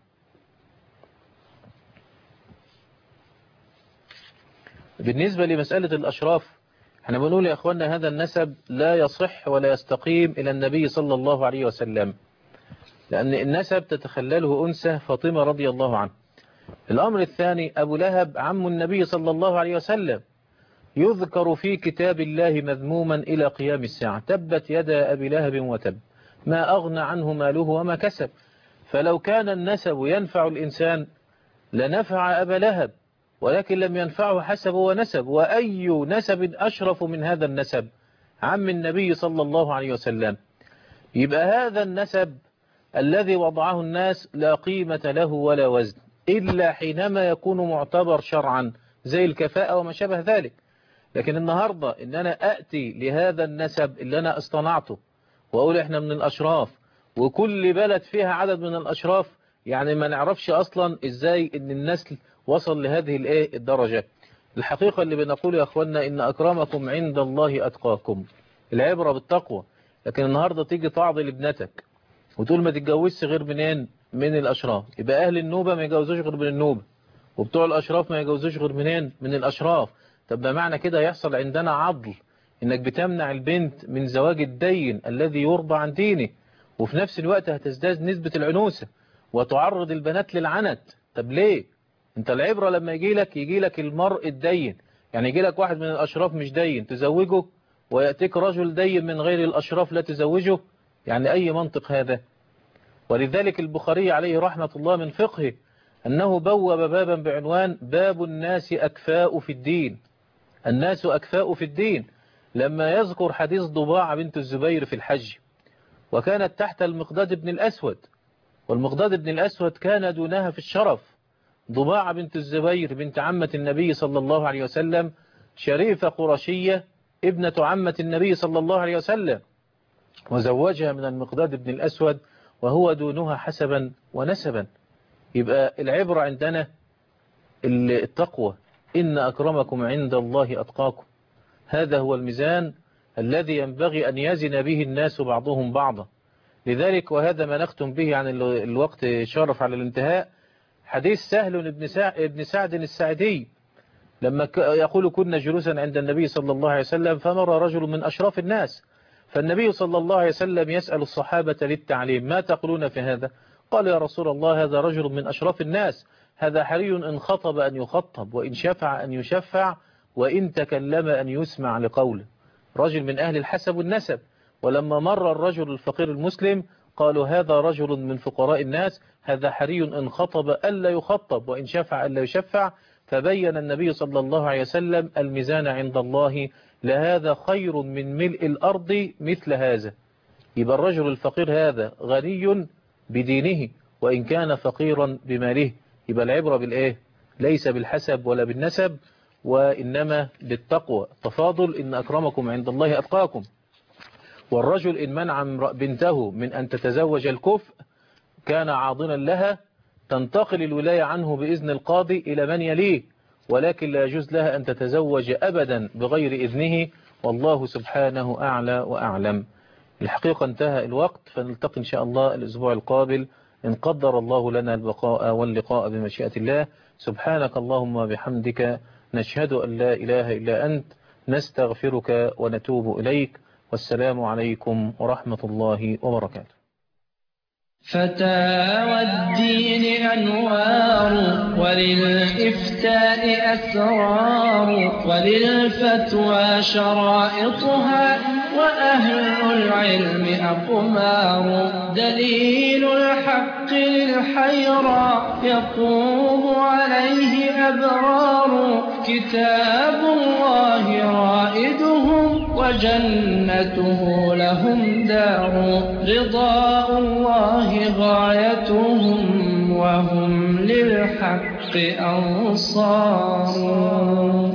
بالنسبة لمسألة الأشراف احنا بنقول يا أخوانا هذا النسب لا يصح ولا يستقيم إلى النبي صلى الله عليه وسلم لأن النسب تتخلله أنثى فاطمة رضي الله عنه الأمر الثاني أبو لهب عم النبي صلى الله عليه وسلم يذكر في كتاب الله مذموما إلى قيام الساعة تبت يدا أبي لهب وتب ما أغنى عنه ماله وما كسب فلو كان النسب ينفع الإنسان لنفع أبا لهب ولكن لم ينفعه حسب ونسب وأي نسب أشرف من هذا النسب عم النبي صلى الله عليه وسلم يبقى هذا النسب الذي وضعه الناس لا قيمة له ولا وزن إلا حينما يكون معتبر شرعا زي الكفاءة وما شابه ذلك لكن النهاردة إن أنا أأتي لهذا النسب اللي أنا اصطنعته وأقول إحنا من الأشراف وكل بلد فيها عدد من الأشراف يعني ما نعرفش أصلا إزاي إن النسل وصل لهذه الإيه الدرجة الحقيقة اللي بنقول يا أخوانا إن أكرمكم عند الله أتقاكم العبرة بالتقوى لكن النهاردة تيجي تعضل ابنتك وتقول ما تتجوزش غير منين من الأشراف يبقى أهل النوبة ما يجوزوش غير من النوبة وبتوع الأشراف ما يجوزوش غير منين من الأشراف طب ده معنى كده يحصل عندنا عضل إنك بتمنع البنت من زواج الدين الذي يرضى عن دينه وفي نفس الوقت هتزداد نسبة العنوسة وتعرض البنات للعنت طب ليه انت العبرة لما يجي لك يجي لك المرء الدين يعني يجي لك واحد من الأشراف مش دين تزوجه ويأتيك رجل دين من غير الأشراف لا تزوجه يعني أي منطق هذا ولذلك البخاري عليه رحمة الله من فقهه أنه بوب بابا بعنوان باب الناس أكفاء في الدين الناس أكفاء في الدين لما يذكر حديث ضباع بنت الزبير في الحج وكانت تحت المقداد بن الأسود والمقداد بن الأسود كان دونها في الشرف ضباع بنت الزبير بنت عمة النبي صلى الله عليه وسلم شريفة قرشية ابنة عمة النبي صلى الله عليه وسلم وزوجها من المقداد بن الأسود وهو دونها حسبا ونسبا يبقى العبرة عندنا التقوى إن أكرمكم عند الله أتقاكم هذا هو الميزان الذي ينبغي أن يزن به الناس بعضهم بعضا لذلك وهذا ما نختم به عن الوقت شرف على الانتهاء حديث سهل بن سعد السعدي لما يقول كنا جلوسا عند النبي صلى الله عليه وسلم فمر رجل من أشراف الناس فالنبي صلى الله عليه وسلم يسأل الصحابة للتعليم ما تقولون في هذا قال يا رسول الله هذا رجل من أشراف الناس هذا حري إن خطب أن يخطب وإن شفع أن يشفع وإن تكلم أن يسمع لقوله رجل من أهل الحسب والنسب ولما مر الرجل الفقير المسلم قالوا هذا رجل من فقراء الناس هذا حري إن خطب ألا يخطب وإن شفع ألا يشفع فبين النبي صلى الله عليه وسلم الميزان عند الله لهذا خير من ملء الأرض مثل هذا يبقى الرجل الفقير هذا غني بدينه وإن كان فقيرا بماله يبقى العبرة بالإيه ليس بالحسب ولا بالنسب وإنما بالتقوى تفاضل إن أكرمكم عند الله أتقاكم والرجل إن منع بنته من أن تتزوج الكفء كان عاضنا لها تنتقل الولاية عنه بإذن القاضي إلى من يليه ولكن لا يجوز لها أن تتزوج أبدا بغير إذنه والله سبحانه أعلى وأعلم الحقيقة انتهى الوقت فنلتقي إن شاء الله الأسبوع القابل إن قدر الله لنا البقاء واللقاء بمشيئة الله سبحانك اللهم وبحمدك نشهد أن لا إله إلا أنت نستغفرك ونتوب إليك والسلام عليكم ورحمة الله وبركاته فتاوى الدين أنوار وللإفتاء أسرار وللفتوى شرائطها وأهل العلم أقمار دليل الحق للحيرى يقوم عليه أبرار كتاب الله رائدهم وجنته لهم دار رضاء الله غايتهم وهم للحق أنصار